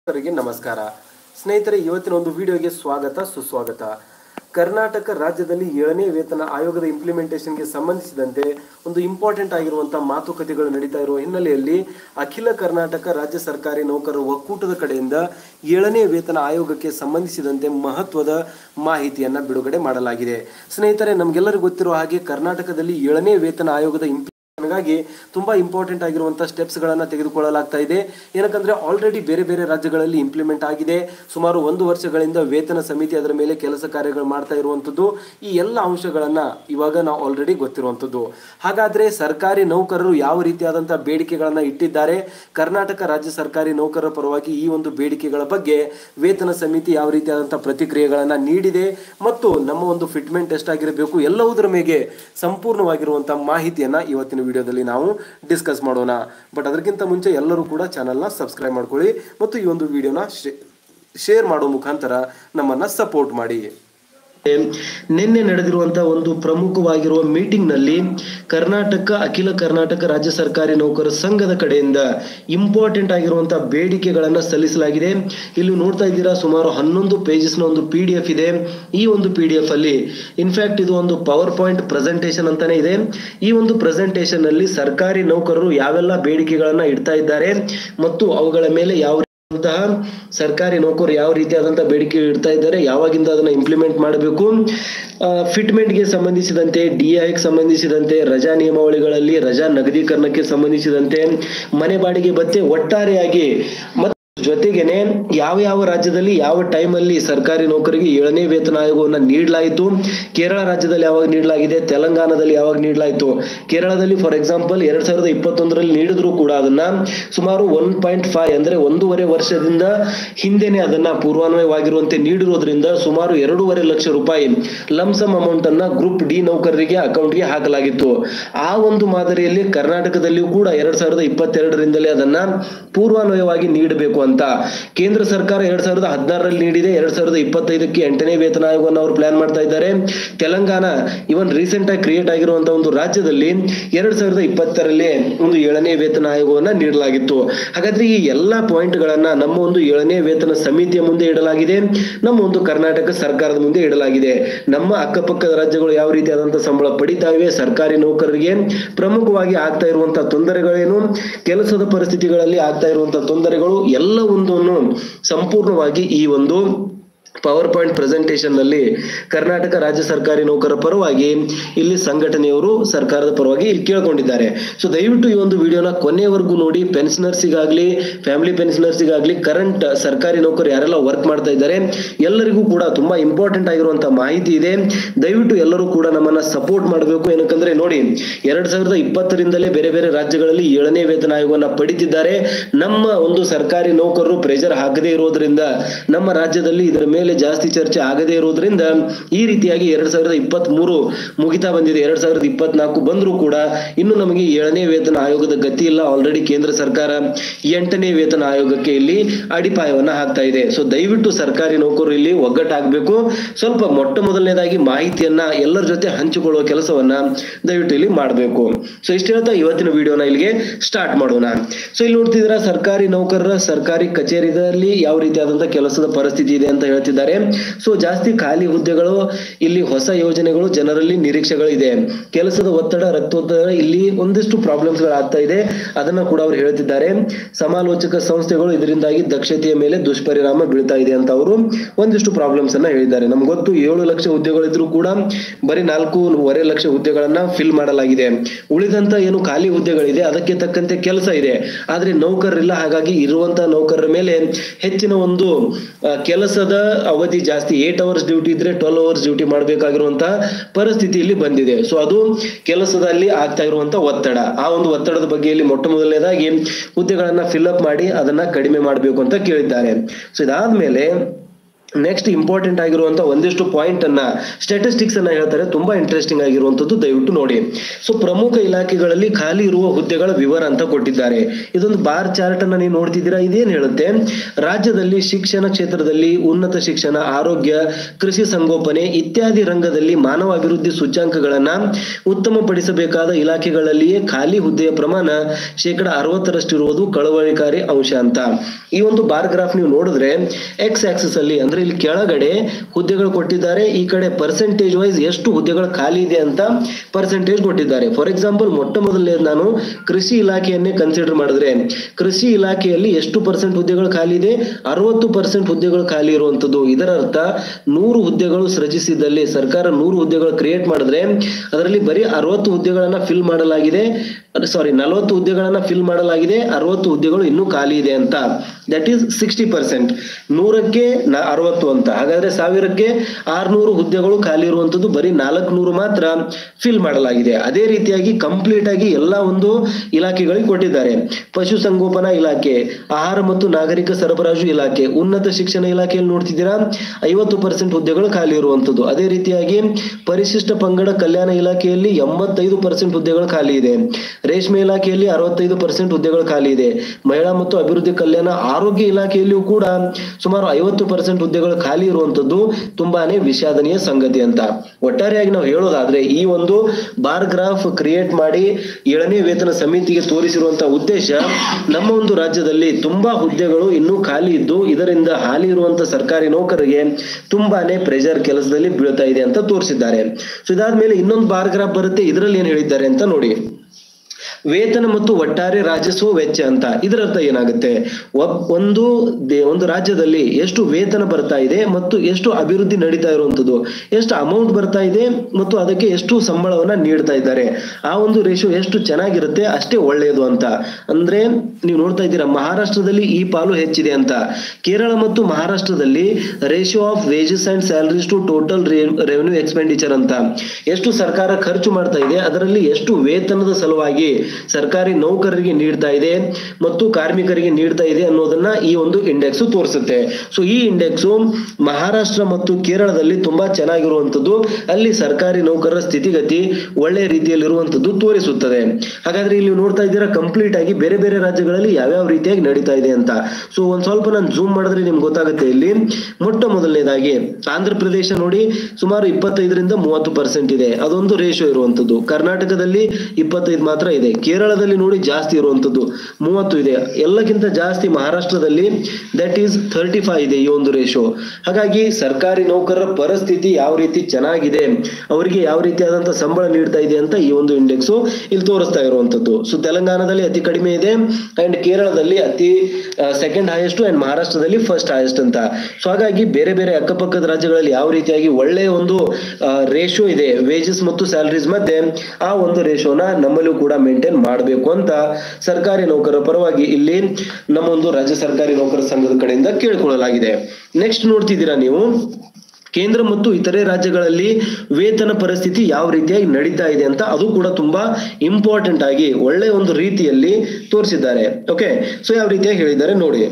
ವೀಕ್ಷಕರಿಗೆ ನಮಸ್ಕಾರ ಸ್ನೇಹಿತರೆ ಇವತ್ತಿನ ಒಂದು ವಿಡಿಯೋಗೆ ಸ್ವಾಗತ ಸುಸ್ವಾಗತ ಕರ್ನಾಟಕ ರಾಜ್ಯದಲ್ಲಿ ಏಳನೇ ವೇತನ ಆಯೋಗದ ಇಂಪ್ಲಿಮೆಂಟೇಷನ್ಗೆ ಸಂಬಂಧಿಸಿದಂತೆ ಒಂದು ಇಂಪಾರ್ಟೆಂಟ್ ಆಗಿರುವಂತಹ ಮಾತುಕತೆಗಳು ನಡೀತಾ ಇರುವ ಹಿನ್ನೆಲೆಯಲ್ಲಿ ಅಖಿಲ ಕರ್ನಾಟಕ ರಾಜ್ಯ ಸರ್ಕಾರಿ ನೌಕರರ ಒಕ್ಕೂಟದ ಕಡೆಯಿಂದ ಏಳನೇ ವೇತನ ಆಯೋಗಕ್ಕೆ ಸಂಬಂಧಿಸಿದಂತೆ ಮಹತ್ವದ ಮಾಹಿತಿಯನ್ನ ಬಿಡುಗಡೆ ಮಾಡಲಾಗಿದೆ ಸ್ನೇಹಿತರೆ ನಮಗೆಲ್ಲರಿಗೂ ಗೊತ್ತಿರುವ ಹಾಗೆ ಕರ್ನಾಟಕದಲ್ಲಿ ಏಳನೇ ವೇತನ ಆಯೋಗದ ಇಂಪ್ಲಿ ಹಾಗಾಗಿ ತುಂಬಾ ಇಂಪಾರ್ಟೆಂಟ್ ಆಗಿರುವಂತಹ ಸ್ಟೆಪ್ಸ್ ಗಳನ್ನ ತೆಗೆದುಕೊಳ್ಳಲಾಗ್ತಾ ಇದೆ ಏನಕ್ಕಂದ್ರೆ ಆಲ್ರೆಡಿ ಬೇರೆ ಬೇರೆ ರಾಜ್ಯಗಳಲ್ಲಿ ಇಂಪ್ಲಿಮೆಂಟ್ ಆಗಿದೆ ಸುಮಾರು ಒಂದು ವರ್ಷಗಳಿಂದ ವೇತನ ಸಮಿತಿ ಅದರ ಮೇಲೆ ಕೆಲಸ ಕಾರ್ಯಗಳು ಮಾಡ್ತಾ ಇರುವಂತದ್ದು ಈ ಎಲ್ಲ ಅಂಶಗಳನ್ನ ಇವಾಗ ನಾವು ಆಲ್ರೆಡಿ ಗೊತ್ತಿರುವಂತದ್ದು ಹಾಗಾದ್ರೆ ಸರ್ಕಾರಿ ನೌಕರರು ಯಾವ ರೀತಿಯಾದಂತಹ ಬೇಡಿಕೆಗಳನ್ನ ಇಟ್ಟಿದ್ದಾರೆ ಕರ್ನಾಟಕ ರಾಜ್ಯ ಸರ್ಕಾರಿ ನೌಕರರ ಪರವಾಗಿ ಈ ಒಂದು ಬೇಡಿಕೆಗಳ ಬಗ್ಗೆ ವೇತನ ಸಮಿತಿ ಯಾವ ರೀತಿಯಾದಂತಹ ಪ್ರತಿಕ್ರಿಯೆಗಳನ್ನ ನೀಡಿದೆ ಮತ್ತು ನಮ್ಮ ಒಂದು ಫಿಟ್ಮೆಂಟ್ ಎಷ್ಟಾಗಿರಬೇಕು ಎಲ್ಲವುದರ ಮೇಲೆ ಸಂಪೂರ್ಣವಾಗಿರುವಂತಹ ಮಾಹಿತಿಯನ್ನ ಇವತ್ತಿನ ವಿಡಿಯೋದಲ್ಲಿ ನಾವು ಡಿಸ್ಕಸ್ ಮಾಡೋಣ ಬಟ್ ಅದಕ್ಕಿಂತ ಮುಂಚೆ ಎಲ್ಲರೂ ಕೂಡ ಚಾನಲ್ನ ಸಬ್ಸ್ಕ್ರೈಬ್ ಮಾಡ್ಕೊಳ್ಳಿ ಮತ್ತು ಈ ಒಂದು ವಿಡಿಯೋನ ಶೇರ್ ಮಾಡೋ ಮುಖಾಂತರ ನಮ್ಮನ್ನ ಸಪೋರ್ಟ್ ಮಾಡಿ ನಿನ್ನೆ ನಡೆದಿರುವಂತಹ ಒಂದು ಪ್ರಮುಖವಾಗಿರುವ ಮೀಟಿಂಗ್ ನಲ್ಲಿ ಕರ್ನಾಟಕ ಅಖಿಲ ಕರ್ನಾಟಕ ರಾಜ್ಯ ಸರ್ಕಾರಿ ನೌಕರರ ಸಂಘದ ಕಡೆಯಿಂದ ಇಂಪಾರ್ಟೆಂಟ್ ಆಗಿರುವಂತಹ ಬೇಡಿಕೆಗಳನ್ನ ಸಲ್ಲಿಸಲಾಗಿದೆ ಇಲ್ಲಿ ನೋಡ್ತಾ ಇದ್ದೀರಾ ಸುಮಾರು ಹನ್ನೊಂದು ಪೇಜಸ್ ನ ಒಂದು ಪಿ ಡಿ ಎಫ್ ಇದೆ ಈ ಒಂದು ಪಿ ಡಿ ಎಫ್ ಅಲ್ಲಿ ಇನ್ಫ್ಯಾಕ್ಟ್ ಇದು ಒಂದು ಪವರ್ ಪಾಯಿಂಟ್ ಪ್ರೆಸೆಂಟೇಶನ್ ಅಂತಾನೆ ಇದೆ ಈ ಒಂದು ಪ್ರೆಸೆಂಟೇಶನ್ ನಲ್ಲಿ ಸರ್ಕಾರಿ ನೌಕರರು ಯಾವೆಲ್ಲ ಬೇಡಿಕೆಗಳನ್ನ ಇಡ್ತಾ ಇದ್ದಾರೆ ಮತ್ತು ಅವುಗಳ ಮೇಲೆ ಯಾವ ಅಂತಹ ಸರ್ಕಾರಿ ನೌಕರು ಯಾವ ರೀತಿಯಾದಂತಹ ಬೇಡಿಕೆ ಇಡ್ತಾ ಇದ್ದಾರೆ ಯಾವಾಗಿಂದ ಅದನ್ನ ಇಂಪ್ಲಿಮೆಂಟ್ ಮಾಡಬೇಕು ಫಿಟ್ಮೆಂಟ್ಗೆ ಸಂಬಂಧಿಸಿದಂತೆ ಡಿ ಸಂಬಂಧಿಸಿದಂತೆ ರಜಾ ನಿಯಮಾವಳಿಗಳಲ್ಲಿ ರಜಾ ನಗದೀಕರಣಕ್ಕೆ ಸಂಬಂಧಿಸಿದಂತೆ ಮನೆ ಬಾಡಿಗೆ ಭತ್ಯೆ ಒಟ್ಟಾರೆಯಾಗಿ ಮತ್ತು ಜೊತೆಗೇನೆ ಯಾವ ಯಾವ ರಾಜ್ಯದಲ್ಲಿ ಯಾವ ಟೈಮ್ ಅಲ್ಲಿ ಸರ್ಕಾರಿ ನೌಕರಿಗೆ ಏಳನೇ ವೇತನ ಆಯೋಗವನ್ನ ನೀಡಲಾಯಿತು ಕೇರಳ ರಾಜ್ಯದಲ್ಲಿ ಯಾವಾಗ ನೀಡಲಾಗಿದೆ ತೆಲಂಗಾಣದಲ್ಲಿ ಯಾವಾಗ ನೀಡಲಾಯಿತು ಕೇರಳದಲ್ಲಿ ಫಾರ್ ಎಕ್ಸಾಂಪಲ್ ಎರಡ್ ಸಾವಿರದ ಇಪ್ಪತ್ತೊಂದರಲ್ಲಿ ನೀಡಿದ್ರು ಕೂಡ ಅದನ್ನ ಸುಮಾರು ಒನ್ ಪಾಯಿಂಟ್ ಫೈವ್ ಅಂದ್ರೆ ಒಂದೂವರೆ ವರ್ಷದಿಂದ ಹಿಂದೆನೆ ಅದನ್ನ ಪೂರ್ವಾನ್ವಯವಾಗಿರುವಂತೆ ನೀಡಿರೋದ್ರಿಂದ ಸುಮಾರು ಎರಡೂವರೆ ಲಕ್ಷ ರೂಪಾಯಿ ಲಂಸಮ್ ಅಮೌಂಟ್ ಅನ್ನ ಗ್ರೂಪ್ ಡಿ ನೌಕರರಿಗೆ ಅಕೌಂಟ್ಗೆ ಹಾಕಲಾಗಿತ್ತು ಆ ಒಂದು ಮಾದರಿಯಲ್ಲಿ ಕರ್ನಾಟಕದಲ್ಲಿಯೂ ಕೂಡ ಎರಡ್ ಸಾವಿರದ ಇಪ್ಪತ್ತೆರಡರಿಂದಲೇ ಅದನ್ನ ಪೂರ್ವಾನ್ವಯವಾಗಿ ನೀಡಬೇಕು ಅಂತ ಕೇಂದ್ರ ಸರ್ಕಾರ ಎರಡ್ ಸಾವಿರದ ಹದಿನಾರರಲ್ಲಿ ನೀಡಿದೆ ಎರಡ್ ಸಾವಿರದ ಇಪ್ಪತ್ತೈದಕ್ಕೆ ಎಂಟನೇ ವೇತನ ಆಯೋಗವನ್ನು ಅವರು ಪ್ಲಾನ್ ಮಾಡ್ತಾ ಇದ್ದಾರೆ ತೆಲಂಗಾಣ ಇವನ್ ರೀಸೆಂಟ್ ಆಗಿ ಕ್ರಿಯೇಟ್ ಆಗಿರುವಂತಹ ಒಂದು ರಾಜ್ಯದಲ್ಲಿ ಎರಡ್ ಸಾವಿರದ ಇಪ್ಪತ್ತರಲ್ಲಿ ಒಂದು ಏಳನೇ ವೇತನ ಆಯೋಗವನ್ನ ನೀಡಲಾಗಿತ್ತು ಹಾಗಾದ್ರೆ ಈ ಎಲ್ಲಾ ಪಾಯಿಂಟ್ ಗಳನ್ನ ನಮ್ಮ ಒಂದು ಏಳನೇ ವೇತನ ಸಮಿತಿಯ ಮುಂದೆ ಇಡಲಾಗಿದೆ ನಮ್ಮ ಒಂದು ಕರ್ನಾಟಕ ಸರ್ಕಾರದ ಮುಂದೆ ಇಡಲಾಗಿದೆ ನಮ್ಮ ಅಕ್ಕಪಕ್ಕದ ರಾಜ್ಯಗಳು ಯಾವ ರೀತಿಯಾದಂತಹ ಸಂಬಳ ಪಡಿತಾ ಇವೆ ಸರ್ಕಾರಿ ನೌಕರರಿಗೆ ಪ್ರಮುಖವಾಗಿ ಆಗ್ತಾ ಇರುವಂತಹ ತೊಂದರೆಗಳೇನು ಕೆಲಸದ ಪರಿಸ್ಥಿತಿಗಳಲ್ಲಿ ಆಗ್ತಾ ಇರುವಂತಹ ತೊಂದರೆಗಳು ಎಲ್ಲವೊಂದನ್ನು ಸಂಪೂರ್ಣವಾಗಿ ಈ ಒಂದು ಪವರ್ ಪಾಯಿಂಟ್ ಪ್ರೆಸೆಂಟೇಷನ್ ನಲ್ಲಿ ಕರ್ನಾಟಕ ರಾಜ್ಯ ಸರ್ಕಾರಿ ನೌಕರ ಪರವಾಗಿ ಇಲ್ಲಿ ಸಂಘಟನೆಯವರು ಸರ್ಕಾರದ ಪರವಾಗಿ ಇಲ್ಲಿ ಕೇಳ್ಕೊಂಡಿದ್ದಾರೆ ಸೊ ದಯವಿಟ್ಟು ಈ ಒಂದು ವಿಡಿಯೋನ ಕೊನೆಯವರೆಗೂ ನೋಡಿ ಪೆನ್ಷನರ್ಸಿಗಾಗ್ಲಿ ಫ್ಯಾಮಿಲಿ ಪೆನ್ಷನರ್ಸಿಗಾಗ್ಲಿ ಕರೆಂಟ್ ಸರ್ಕಾರಿ ನೌಕರು ಯಾರೆಲ್ಲ ವರ್ಕ್ ಮಾಡ್ತಾ ಇದ್ದಾರೆ ಎಲ್ಲರಿಗೂ ಕೂಡ ತುಂಬಾ ಇಂಪಾರ್ಟೆಂಟ್ ಆಗಿರುವಂತಹ ಮಾಹಿತಿ ಇದೆ ದಯವಿಟ್ಟು ಎಲ್ಲರೂ ಕೂಡ ನಮ್ಮನ್ನ ಸಪೋರ್ಟ್ ಮಾಡಬೇಕು ಏನಕ್ಕಂದ್ರೆ ನೋಡಿ ಎರಡ್ ಸಾವಿರದ ಇಪ್ಪತ್ತರಿಂದಲೇ ಬೇರೆ ಬೇರೆ ರಾಜ್ಯಗಳಲ್ಲಿ ಏಳನೇ ವೇತನ ಆಯೋಗವನ್ನ ಪಡಿತಿದ್ದಾರೆ ನಮ್ಮ ಒಂದು ಸರ್ಕಾರಿ ನೌಕರರು ಪ್ರೆಷರ್ ಹಾಕದೇ ಇರೋದ್ರಿಂದ ನಮ್ಮ ರಾಜ್ಯದಲ್ಲಿ ಇದರ ಮೇಲೆ ಜಾಸ್ತಿ ಚರ್ಚೆ ಆಗದೇ ಇರೋದ್ರಿಂದ ಈ ರೀತಿಯಾಗಿ ಎರಡ್ ಸಾವಿರದ ಇಪ್ಪತ್ತ್ ಮೂರು ಮುಗಿತಾ ಬಂದಿದೆ ಎರಡ್ ಸಾವಿರದ ಇಪ್ಪತ್ನಾಲ್ಕು ಬಂದರೂ ಕೂಡ ಇನ್ನು ನಮಗೆ ಏಳನೇ ವೇತನ ಆಯೋಗದ ಗತಿ ಇಲ್ಲ ಆಲ್ರೆಡಿ ಕೇಂದ್ರ ಸರ್ಕಾರ ಎಂಟನೇ ವೇತನ ಆಯೋಗಕ್ಕೆ ಇಲ್ಲಿ ಅಡಿಪಾಯವನ್ನ ಹಾಕ್ತಾ ಇದೆ ಸೊ ದಯವಿಟ್ಟು ಸರ್ಕಾರಿ ನೌಕರರು ಇಲ್ಲಿ ಒಗ್ಗಟ್ಟಾಗಬೇಕು ಸ್ವಲ್ಪ ಮೊಟ್ಟ ಮೊದಲನೇದಾಗಿ ಮಾಹಿತಿಯನ್ನ ಎಲ್ಲರ ಜೊತೆ ಹಂಚಿಕೊಳ್ಳುವ ಕೆಲಸವನ್ನ ದಯವಿಟ್ಟು ಇಲ್ಲಿ ಮಾಡಬೇಕು ಸೊ ಇಷ್ಟು ಹೇಳ್ತಾ ಇವತ್ತಿನ ವಿಡಿಯೋನ ಇಲ್ಲಿಗೆ ಸ್ಟಾರ್ಟ್ ಮಾಡೋಣ ಸೊ ಇಲ್ಲಿ ನೋಡ್ತಿದ್ದೀರಾ ಸರ್ಕಾರಿ ನೌಕರರ ಸರ್ಕಾರಿ ಕಚೇರಿದಲ್ಲಿ ಯಾವ ರೀತಿಯಾದಂತಹ ಕೆಲಸದ ಪರಿಸ್ಥಿತಿ ಇದೆ ಅಂತ ಹೇಳ್ತಿದ್ದಾರೆ ಸೊ ಜಾಸ್ತಿ ಖಾಲಿ ಹುದ್ದೆಗಳು ಇಲ್ಲಿ ಹೊಸ ಯೋಜನೆಗಳು ಜನರಲ್ಲಿ ನಿರೀಕ್ಷೆಗಳು ಇದೆ ಕೆಲಸದ ಒತ್ತಡ ರಕ್ತೊತ್ತಡ ಇಲ್ಲಿ ಒಂದಿಷ್ಟು ಪ್ರಾಬ್ಲಮ್ಸ್ ಆಗ್ತಾ ಇದೆ ಅದನ್ನ ಕೂಡ ಅವ್ರು ಹೇಳ್ತಿದ್ದಾರೆ ಸಮಾಲೋಚಕ ಸಂಸ್ಥೆಗಳು ಇದರಿಂದಾಗಿ ದಕ್ಷತೆಯ ಮೇಲೆ ದುಷ್ಪರಿಣಾಮ ಬೀಳ್ತಾ ಇದೆ ಅಂತ ಅವರು ಒಂದಿಷ್ಟು ಪ್ರಾಬ್ಲಮ್ಸ್ ಅನ್ನ ಹೇಳಿದ್ದಾರೆ ನಮ್ಗೆ ಗೊತ್ತು ಏಳು ಲಕ್ಷ ಹುದ್ದೆಗಳಿದ್ರು ಕೂಡ ಬರೀ ನಾಲ್ಕೂವರೆ ಲಕ್ಷ ಹುದ್ದೆಗಳನ್ನ ಫಿಲ್ ಮಾಡಲಾಗಿದೆ ಉಳಿದಂತ ಏನು ಖಾಲಿ ಹುದ್ದೆಗಳಿದೆ ಅದಕ್ಕೆ ತಕ್ಕಂತೆ ಕೆಲಸ ಇದೆ ಆದ್ರೆ ನೌಕರರಿಲ್ಲ ಹಾಗಾಗಿ ಇರುವಂತಹ ನೌಕರರ ಮೇಲೆ ಹೆಚ್ಚಿನ ಒಂದು ಆ, ಕೆಲಸದ ಅವಧಿ ಜಾಸ್ತಿ ಏಟ್ ಅವರ್ಸ್ ಡ್ಯೂಟಿ ಇದ್ರೆ ಟ್ವೆಲ್ ಅವರ್ಸ್ ಡ್ಯೂಟಿ ಮಾಡಬೇಕಾಗಿರುವಂತಹ ಪರಿಸ್ಥಿತಿ ಇಲ್ಲಿ ಬಂದಿದೆ ಸೊ ಅದು ಕೆಲಸದಲ್ಲಿ ಆಗ್ತಾ ಇರುವಂತಹ ಒತ್ತಡ ಆ ಒಂದು ಒತ್ತಡದ ಬಗ್ಗೆ ಇಲ್ಲಿ ಮೊಟ್ಟ ಮೊದಲನೇದಾಗಿ ಹುದ್ದೆಗಳನ್ನ ಫಿಲ್ ಅಪ್ ಮಾಡಿ ಅದನ್ನ ಕಡಿಮೆ ಮಾಡಬೇಕು ಅಂತ ಕೇಳಿದ್ದಾರೆ ಸೊ ಇದಾದ್ಮೇಲೆ ನೆಕ್ಸ್ಟ್ ಇಂಪಾರ್ಟೆಂಟ್ ಆಗಿರುವಂತ ಒಂದಿಷ್ಟು ಪಾಯಿಂಟ್ ಅನ್ನ ಸ್ಟ್ಯಾಟಿಸ್ಟಿಕ್ಸ್ ಅನ್ನ ಹೇಳ್ತಾರೆ ತುಂಬಾ ಇಂಟ್ರೆಸ್ಟಿಂಗ್ ಆಗಿರುವಂತದ್ದು ದಯವಿಟ್ಟು ನೋಡಿ ಸೊ ಪ್ರಮುಖ ಇಲಾಖೆಗಳಲ್ಲಿ ಖಾಲಿ ಇರುವ ಹುದ್ದೆಗಳ ವಿವರ ಅಂತ ಕೊಟ್ಟಿದ್ದಾರೆ ಇದೊಂದು ಬಾರ್ ಚಾರ್ಟ್ ಅನ್ನ ನೀವು ನೋಡ್ತಿದ್ದೀರಾ ಇದೇನ್ ಹೇಳುತ್ತೆ ರಾಜ್ಯದಲ್ಲಿ ಶಿಕ್ಷಣ ಕ್ಷೇತ್ರದಲ್ಲಿ ಉನ್ನತ ಶಿಕ್ಷಣ ಆರೋಗ್ಯ ಕೃಷಿ ಸಂಗೋಪನೆ ಇತ್ಯಾದಿ ರಂಗದಲ್ಲಿ ಮಾನವ ಅಭಿವೃದ್ಧಿ ಸೂಚ್ಯಾಂಕಗಳನ್ನ ಉತ್ತಮಪಡಿಸಬೇಕಾದ ಇಲಾಖೆಗಳಲ್ಲಿಯೇ ಖಾಲಿ ಹುದ್ದೆಯ ಪ್ರಮಾಣ ಶೇಕಡ ಅರವತ್ತರಷ್ಟಿರುವುದು ಕಳವಳಿಕಾರಿ ಅಂಶ ಅಂತ ಈ ಒಂದು ಬಾರ್ ಗ್ರಾಫ್ ನೀವು ನೋಡಿದ್ರೆ ಎಕ್ಸ್ ಆಕ್ಸಿಸ್ ಅಲ್ಲಿ ಅಂದ್ರೆ ಇಲ್ಲಿ ಕೆಳಗಡೆ ಹುದ್ದೆಗಳು ಕೊಟ್ಟಿದ್ದಾರೆ ಈ ಕಡೆ ಪರ್ಸೆಂಟೇಜ್ ವೈಸ್ ಎಷ್ಟು ಹುದ್ದೆಗಳು ಖಾಲಿ ಇದೆ ಅಂತ ಪರ್ಸೆಂಟೇಜ್ ಕೊಟ್ಟಿದ್ದಾರೆ ಫಾರ್ ಎಕ್ಸಾಂಪಲ್ ಮೊಟ್ಟ ಮೊದಲನೇ ನಾನು ಕೃಷಿ ಇಲಾಖೆಯನ್ನೇ ಕನ್ಸಿಡರ್ ಮಾಡಿದ್ರೆ ಕೃಷಿ ಇಲಾಖೆಯಲ್ಲಿ ಎಷ್ಟು ಪರ್ಸೆಂಟ್ ಹುದ್ದೆಗಳು ಖಾಲಿ ಇದೆ ಅರವತ್ತು ಪರ್ಸೆಂಟ್ ಹುದ್ದೆಗಳು ಖಾಲಿ ಇರುವಂತದ್ದು ಇದರ ಅರ್ಥ ನೂರು ಹುದ್ದೆಗಳು ಸೃಜಿಸಿದಲ್ಲಿ ಸರ್ಕಾರ ನೂರು ಹುದ್ದೆಗಳು ಕ್ರಿಯೇಟ್ ಮಾಡಿದ್ರೆ ಅದರಲ್ಲಿ ಬರೀ ಅರವತ್ತು ಹುದ್ದೆಗಳನ್ನ ಫಿಲ್ ಮಾಡಲಾಗಿದೆ ಸಾರಿ ನಲವತ್ತು ಹುದ್ದೆಗಳನ್ನ ಫಿಲ್ ಮಾಡಲಾಗಿದೆ ಅರವತ್ತು ಹುದ್ದೆಗಳು ಇನ್ನೂ ಖಾಲಿ ಇದೆ ಅಂತ ದಟ್ ಈಸ್ ಸಿಕ್ಸ್ಟಿ ಪರ್ಸೆಂಟ್ ನೂರಕ್ಕೆ ನ- ಅರವತ್ತು ಅಂತ ಹಾಗಾದ್ರೆ ಸಾವಿರಕ್ಕೆ ಆರ್ನೂರು ಹುದ್ದೆಗಳು ಖಾಲಿ ಇರುವಂತದ್ದು ಬರೀ ನಾಲ್ಕುನೂರು ಮಾತ್ರ ಫಿಲ್ ಮಾಡಲಾಗಿದೆ ಅದೇ ರೀತಿಯಾಗಿ ಕಂಪ್ಲೀಟ್ ಆಗಿ ಎಲ್ಲ ಒಂದು ಇಲಾಖೆಗಳಿಗೆ ಕೊಟ್ಟಿದ್ದಾರೆ ಪಶುಸಂಗೋಪನಾ ಇಲಾಖೆ ಆಹಾರ ಮತ್ತು ನಾಗರಿಕ ಸರಬರಾಜು ಇಲಾಖೆ ಉನ್ನತ ಶಿಕ್ಷಣ ಇಲಾಖೆಯಲ್ಲಿ ನೋಡ್ತಿದ್ದೀರಾ ಐವತ್ತು ಪರ್ಸೆಂಟ್ ಹುದ್ದೆಗಳು ಖಾಲಿ ಇರುವಂತದ್ದು ಅದೇ ರೀತಿಯಾಗಿ ಪರಿಶಿಷ್ಟ ಪಂಗಡ ಕಲ್ಯಾಣ ಇಲಾಖೆಯಲ್ಲಿ ಎಂಬತ್ತೈದು ಪರ್ಸೆಂಟ್ ಹುದ್ದೆಗಳು ಖಾಲಿ ಇದೆ ರೇಷ್ಮೆ ಇಲಾಖೆಯಲ್ಲಿ ಅರವತ್ತೈದು ಪರ್ಸೆಂಟ್ ಹುದ್ದೆಗಳು ಖಾಲಿ ಇದೆ ಮಹಿಳಾ ಮತ್ತು ಅಭಿವೃದ್ಧಿ ಕಲ್ಯಾಣ ಆರೋಗ್ಯ ಇಲಾಖೆಯಲ್ಲಿಯೂ ಕೂಡ ಸುಮಾರು ಐವತ್ತು ಪರ್ಸೆಂಟ್ ಹುದ್ದೆಗಳು ಖಾಲಿ ಇರುವಂತದ್ದು ತುಂಬಾನೇ ವಿಷಾದನೀಯ ಸಂಗತಿ ಅಂತ ಒಟ್ಟಾರೆಯಾಗಿ ನಾವು ಹೇಳೋದಾದ್ರೆ ಈ ಒಂದು ಬಾರ್ ಗ್ರಾಫ್ ಕ್ರಿಯೇಟ್ ಮಾಡಿ ಏಳನೇ ವೇತನ ಸಮಿತಿಗೆ ತೋರಿಸಿರುವಂತಹ ಉದ್ದೇಶ ನಮ್ಮ ಒಂದು ರಾಜ್ಯದಲ್ಲಿ ತುಂಬಾ ಹುದ್ದೆಗಳು ಇನ್ನೂ ಖಾಲಿ ಇದ್ದು ಇದರಿಂದ ಹಾಲಿ ಇರುವಂತ ಸರ್ಕಾರಿ ನೌಕರರಿಗೆ ತುಂಬಾನೇ ಪ್ರೆಷರ್ ಕೆಲಸದಲ್ಲಿ ಬೀಳ್ತಾ ಇದೆ ಅಂತ ತೋರಿಸಿದ್ದಾರೆ ಸೊ ಇದಾದ್ಮೇಲೆ ಇನ್ನೊಂದು ಬಾರ್ ಗ್ರಾಫ್ ಬರುತ್ತೆ ಇದರಲ್ಲಿ ಏನ್ ಹೇಳಿದ್ದಾರೆ ಅಂತ ನೋಡಿ ವೇತನ ಮತ್ತು ಒಟ್ಟಾರೆ ರಾಜಸ್ವ ವೆಚ್ಚ ಅಂತ ಇದರ ಅರ್ಥ ಏನಾಗುತ್ತೆ ಒಬ್- ಒಂದು ದೇ- ಒಂದು ರಾಜ್ಯದಲ್ಲಿ ಎಷ್ಟು ವೇತನ ಬರ್ತಾ ಇದೆ ಮತ್ತು ಎಷ್ಟು ಅಭಿವೃದ್ಧಿ ನಡೀತಾ ಇರುವಂತದ್ದು ಎಷ್ಟು ಅಮೌಂಟ್ ಬರ್ತಾ ಇದೆ ಮತ್ತು ಅದಕ್ಕೆ ಎಷ್ಟು ಸಂಬಳವನ್ನ ನೀಡ್ತಾ ಇದ್ದಾರೆ ಆ ಒಂದು ರೇಷಿಯೋ ಎಷ್ಟು ಚೆನ್ನಾಗಿರುತ್ತೆ ಅಷ್ಟೇ ಒಳ್ಳೆಯದು ಅಂತ ಅಂದ್ರೆ ನೀವು ನೋಡ್ತಾ ಇದ್ದೀರಾ ಮಹಾರಾಷ್ಟ್ರದಲ್ಲಿ ಈ ಪಾಲು ಹೆಚ್ಚಿದೆ ಅಂತ ಕೇರಳ ಮತ್ತು ಮಹಾರಾಷ್ಟ್ರದಲ್ಲಿ ratio of wages and salaries to total revenue expenditure ಅಂತ ಎಷ್ಟು ಸರ್ಕಾರ ಖರ್ಚು ಮಾಡ್ತಾ ಇದೆ ಅದರಲ್ಲಿ ಎಷ್ಟು ವೇತನದ ಸಲುವಾಗಿ ಸರ್ಕಾರಿ ನೌಕರರಿಗೆ ನೀಡ್ತಾ ಇದೆ ಮತ್ತು ಕಾರ್ಮಿಕರಿಗೆ ನೀಡ್ತಾ ಇದೆ ಅನ್ನೋದನ್ನ ಈ ಒಂದು ಇಂಡೆಕ್ಸ್ ತೋರಿಸುತ್ತೆ ಸೊ ಈ ಇಂಡೆಕ್ಸ್ ಮಹಾರಾಷ್ಟ್ರ ಮತ್ತು ಕೇರಳದಲ್ಲಿ ತುಂಬಾ ಚೆನ್ನಾಗಿರುವಂತದ್ದು ಅಲ್ಲಿ ಸರ್ಕಾರಿ ನೌಕರರ ಸ್ಥಿತಿಗತಿ ಒಳ್ಳೆಯ ರೀತಿಯಲ್ಲಿ ಇರುವಂತದ್ದು ತೋರಿಸುತ್ತದೆ ಹಾಗಾದ್ರೆ ಇಲ್ಲಿ ನೋಡ್ತಾ ಇದ್ದೀರಾ ಕಂಪ್ಲೀಟ್ ಆಗಿ ಬೇರೆ ಬೇರೆ ರಾಜ್ಯಗಳಲ್ಲಿ ಯಾವ್ಯಾವ ರೀತಿಯಾಗಿ ನಡೀತಾ ಇದೆ ಅಂತ ಸೊ ಒಂದ್ ಸ್ವಲ್ಪ ನಾನು ಜೂಮ್ ಮಾಡಿದ್ರೆ ನಿಮ್ಗೆ ಗೊತ್ತಾಗುತ್ತೆ ಇಲ್ಲಿ ಮೊಟ್ಟ ಮೊದಲನೇದಾಗಿ ಆಂಧ್ರ ಪ್ರದೇಶ ನೋಡಿ ಸುಮಾರು ಇಪ್ಪತ್ತೈದರಿಂದ ಮೂವತ್ತು ಪರ್ಸೆಂಟ್ ಇದೆ ಅದೊಂದು ರೇಷಿಯೋ ಇರುವಂತದ್ದು ಕರ್ನಾಟಕದಲ್ಲಿ ಇಪ್ಪತ್ತೈದು ಮಾತ್ರ ಇದೆ ಕೇರಳದಲ್ಲಿ ನೋಡಿ ಜಾಸ್ತಿ ಇರುವಂತದ್ದು ಮೂವತ್ತು ಇದೆ ಎಲ್ಲಕ್ಕಿಂತ ಜಾಸ್ತಿ ಮಹಾರಾಷ್ಟ್ರದಲ್ಲಿ ದಟ್ ಈಸ್ ಥರ್ಟಿ ಫೈವ್ ಇದೆ ಈ ಒಂದು ರೇಷಿಯೋ ಹಾಗಾಗಿ ಸರ್ಕಾರಿ ನೌಕರರ ಪರಿಸ್ಥಿತಿ ಯಾವ ರೀತಿ ಚೆನ್ನಾಗಿದೆ ಅವರಿಗೆ ಯಾವ ರೀತಿಯಾದಂತಹ ಸಂಬಳ ನೀಡ್ತಾ ಇದೆ ಅಂತ ಈ ಒಂದು ಇಂಡೆಕ್ಸ್ ಇಲ್ಲಿ ತೋರಿಸ್ತಾ ಇರುವಂತದ್ದು ಸೊ ತೆಲಂಗಾಣದಲ್ಲಿ ಅತಿ ಕಡಿಮೆ ಇದೆ ಅಂಡ್ ಕೇರಳದಲ್ಲಿ ಅತಿ ಸೆಕೆಂಡ್ ಹೈಯೆಸ್ಟ್ ಅಂಡ್ ಮಹಾರಾಷ್ಟ್ರದಲ್ಲಿ ಫಸ್ಟ್ ಹೈಯೆಸ್ಟ್ ಅಂತ ಸೊ ಹಾಗಾಗಿ ಬೇರೆ ಬೇರೆ ಅಕ್ಕಪಕ್ಕದ ರಾಜ್ಯಗಳಲ್ಲಿ ಯಾವ ರೀತಿಯಾಗಿ ಒಳ್ಳೆಯ ಒಂದು ರೇಷಿಯೋ ಇದೆ ವೇಜಸ್ ಮತ್ತು ಸ್ಯಾಲರೀಸ್ ಮಧ್ಯೆ ಆ ಒಂದು ರೇಷಿಯೋನ ನಮ್ಮಲ್ಲೂ ಕೂಡ ಮೇಂಟೈನ್ ಮಾಡಬೇಕು ಅಂತ ಸರ್ಕಾರಿ ನೌಕರರ ಪರವಾಗಿ ಇಲ್ಲಿ ನಮ್ಮ ಒಂದು ರಾಜ್ಯ ಸರ್ಕಾರಿ ನೌಕರರ ಸಂಘದ ಕಡೆಯಿಂದ ಕೇಳಿಕೊಳ್ಳಲಾಗಿದೆ ನೆಕ್ಸ್ಟ್ ನೋಡ್ತಿದ್ದೀರಾ ನೀವು ಕೇಂದ್ರ ಮತ್ತು ಇತರೆ ರಾಜ್ಯಗಳಲ್ಲಿ ವೇತನ ಪರಿಸ್ಥಿತಿ ಯಾವ ರೀತಿಯಾಗಿ ನಡೀತಾ ಇದೆ ಅಂತ ಅದು ಕೂಡ ತುಂಬಾ ಇಂಪಾರ್ಟೆಂಟ್ ಆಗಿ ಒಳ್ಳೆ ಒಂದು ರೀತಿಯಲ್ಲಿ ತೋರಿಸಿದ್ದಾರೆ ಓಕೆ ಸೊ ಯಾವ ರೀತಿಯಾಗಿ ಹೇಳಿದ್ದಾರೆ ನೋಡಿ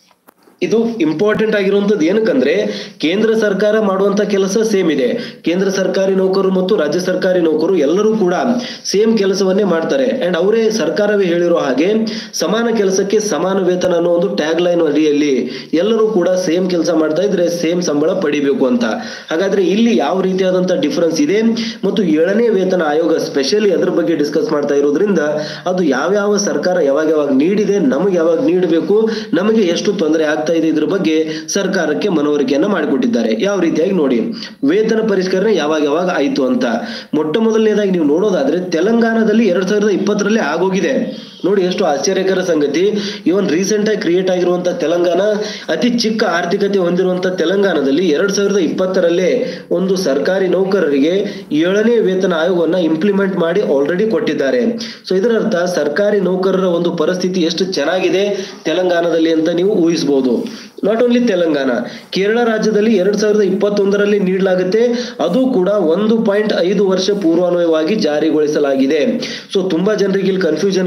ಇದು ಇಂಪಾರ್ಟೆಂಟ್ ಆಗಿರುವಂತದ್ದು ಏನಕ್ಕಂದ್ರೆ ಕೇಂದ್ರ ಸರ್ಕಾರ ಮಾಡುವಂತ ಕೆಲಸ ಸೇಮ್ ಇದೆ ಕೇಂದ್ರ ಸರ್ಕಾರಿ ನೌಕರರು ಮತ್ತು ರಾಜ್ಯ ಸರ್ಕಾರಿ ನೌಕರರು ಎಲ್ಲರೂ ಕೂಡ ಸೇಮ್ ಕೆಲಸವನ್ನೇ ಮಾಡ್ತಾರೆ ಅಂಡ್ ಅವರೇ ಸರ್ಕಾರವೇ ಹೇಳಿರೋ ಹಾಗೆ ಸಮಾನ ಕೆಲಸಕ್ಕೆ ಸಮಾನ ವೇತನ ಅನ್ನೋ ಒಂದು ಟ್ಯಾಗ್ ಲೈನ್ ಅಡಿಯಲ್ಲಿ ಎಲ್ಲರೂ ಕೂಡ ಸೇಮ್ ಕೆಲಸ ಮಾಡ್ತಾ ಇದ್ರೆ ಸೇಮ್ ಸಂಬಳ ಪಡಿಬೇಕು ಅಂತ ಹಾಗಾದ್ರೆ ಇಲ್ಲಿ ಯಾವ ರೀತಿಯಾದಂತ ಡಿಫರೆನ್ಸ್ ಇದೆ ಮತ್ತು ಏಳನೇ ವೇತನ ಆಯೋಗ ಸ್ಪೆಷಲಿ ಅದ್ರ ಬಗ್ಗೆ ಡಿಸ್ಕಸ್ ಮಾಡ್ತಾ ಇರೋದ್ರಿಂದ ಅದು ಯಾವ್ಯಾವ ಸರ್ಕಾರ ಯಾವಾಗ ಯಾವಾಗ ನೀಡಿದೆ ನಮಗೆ ಯಾವಾಗ ನೀಡಬೇಕು ನಮಗೆ ಎಷ್ಟು ತೊಂದರೆ ಆಗ್ತಾ ಇದೆ ಇದ್ರ ಬಗ್ಗೆ ಸರ್ಕಾರಕ್ಕೆ ಮನವರಿಕೆಯನ್ನ ಮಾಡಿಕೊಟ್ಟಿದ್ದಾರೆ ಯಾವ ರೀತಿಯಾಗಿ ನೋಡಿ ವೇತನ ಪರಿಷ್ಕರಣೆ ಯಾವಾಗ ಯಾವಾಗ ಆಯ್ತು ಅಂತ ಮೊಟ್ಟ ಮೊದಲನೇದಾಗಿ ನೀವು ನೋಡೋದಾದ್ರೆ ತೆಲಂಗಾಣದಲ್ಲಿ ಎರಡ್ ಸಾವಿರದ ಇಪ್ಪತ್ತರಲ್ಲಿ ಆಗೋಗಿದೆ ನೋಡಿ ಎಷ್ಟು ಆಶ್ಚರ್ಯಕರ ಸಂಗತಿ ಇವನ್ ರೀಸೆಂಟ್ ಆಗಿ ಕ್ರಿಯೇಟ್ ಆಗಿರುವಂತ ತೆಲಂಗಾಣ ಅತಿ ಚಿಕ್ಕ ಆರ್ಥಿಕತೆ ಹೊಂದಿರುವಂತ ತೆಲಂಗಾಣದಲ್ಲಿ ಎರಡ್ ಸಾವಿರದ ಇಪ್ಪತ್ತರಲ್ಲೇ ಒಂದು ಸರ್ಕಾರಿ ನೌಕರರಿಗೆ ಏಳನೇ ವೇತನ ಆಯೋಗವನ್ನ ಇಂಪ್ಲಿಮೆಂಟ್ ಮಾಡಿ ಆಲ್ರೆಡಿ ಕೊಟ್ಟಿದ್ದಾರೆ ಸೊ ಇದರ ಅರ್ಥ ಸರ್ಕಾರಿ ನೌಕರರ ಒಂದು ಪರಿಸ್ಥಿತಿ ಎಷ್ಟು ಚೆನ್ನಾಗಿದೆ ತೆಲಂಗಾಣದಲ್ಲಿ ಅಂತ ನೀವು ಊಹಿಸಬಹುದು ನಾಟ್ ಓನ್ಲಿ ತೆಲಂಗಾಣ ಕೇರಳ ರಾಜ್ಯದಲ್ಲಿ ಎರಡ್ ಸಾವಿರದ ಇಪ್ಪತ್ತೊಂದರಲ್ಲಿ ನೀಡಲಾಗುತ್ತೆ ಅದು ಕೂಡ ಒಂದು ಪಾಯಿಂಟ್ ಐದು ವರ್ಷ ಪೂರ್ವಾನ್ವಯವಾಗಿ ಜಾರಿಗೊಳಿಸಲಾಗಿದೆ ಸೊ ತುಂಬಾ ಜನರಿಗೆ ಇಲ್ಲಿ ಕನ್ಫ್ಯೂಷನ್ ಇರುತ್ತೆ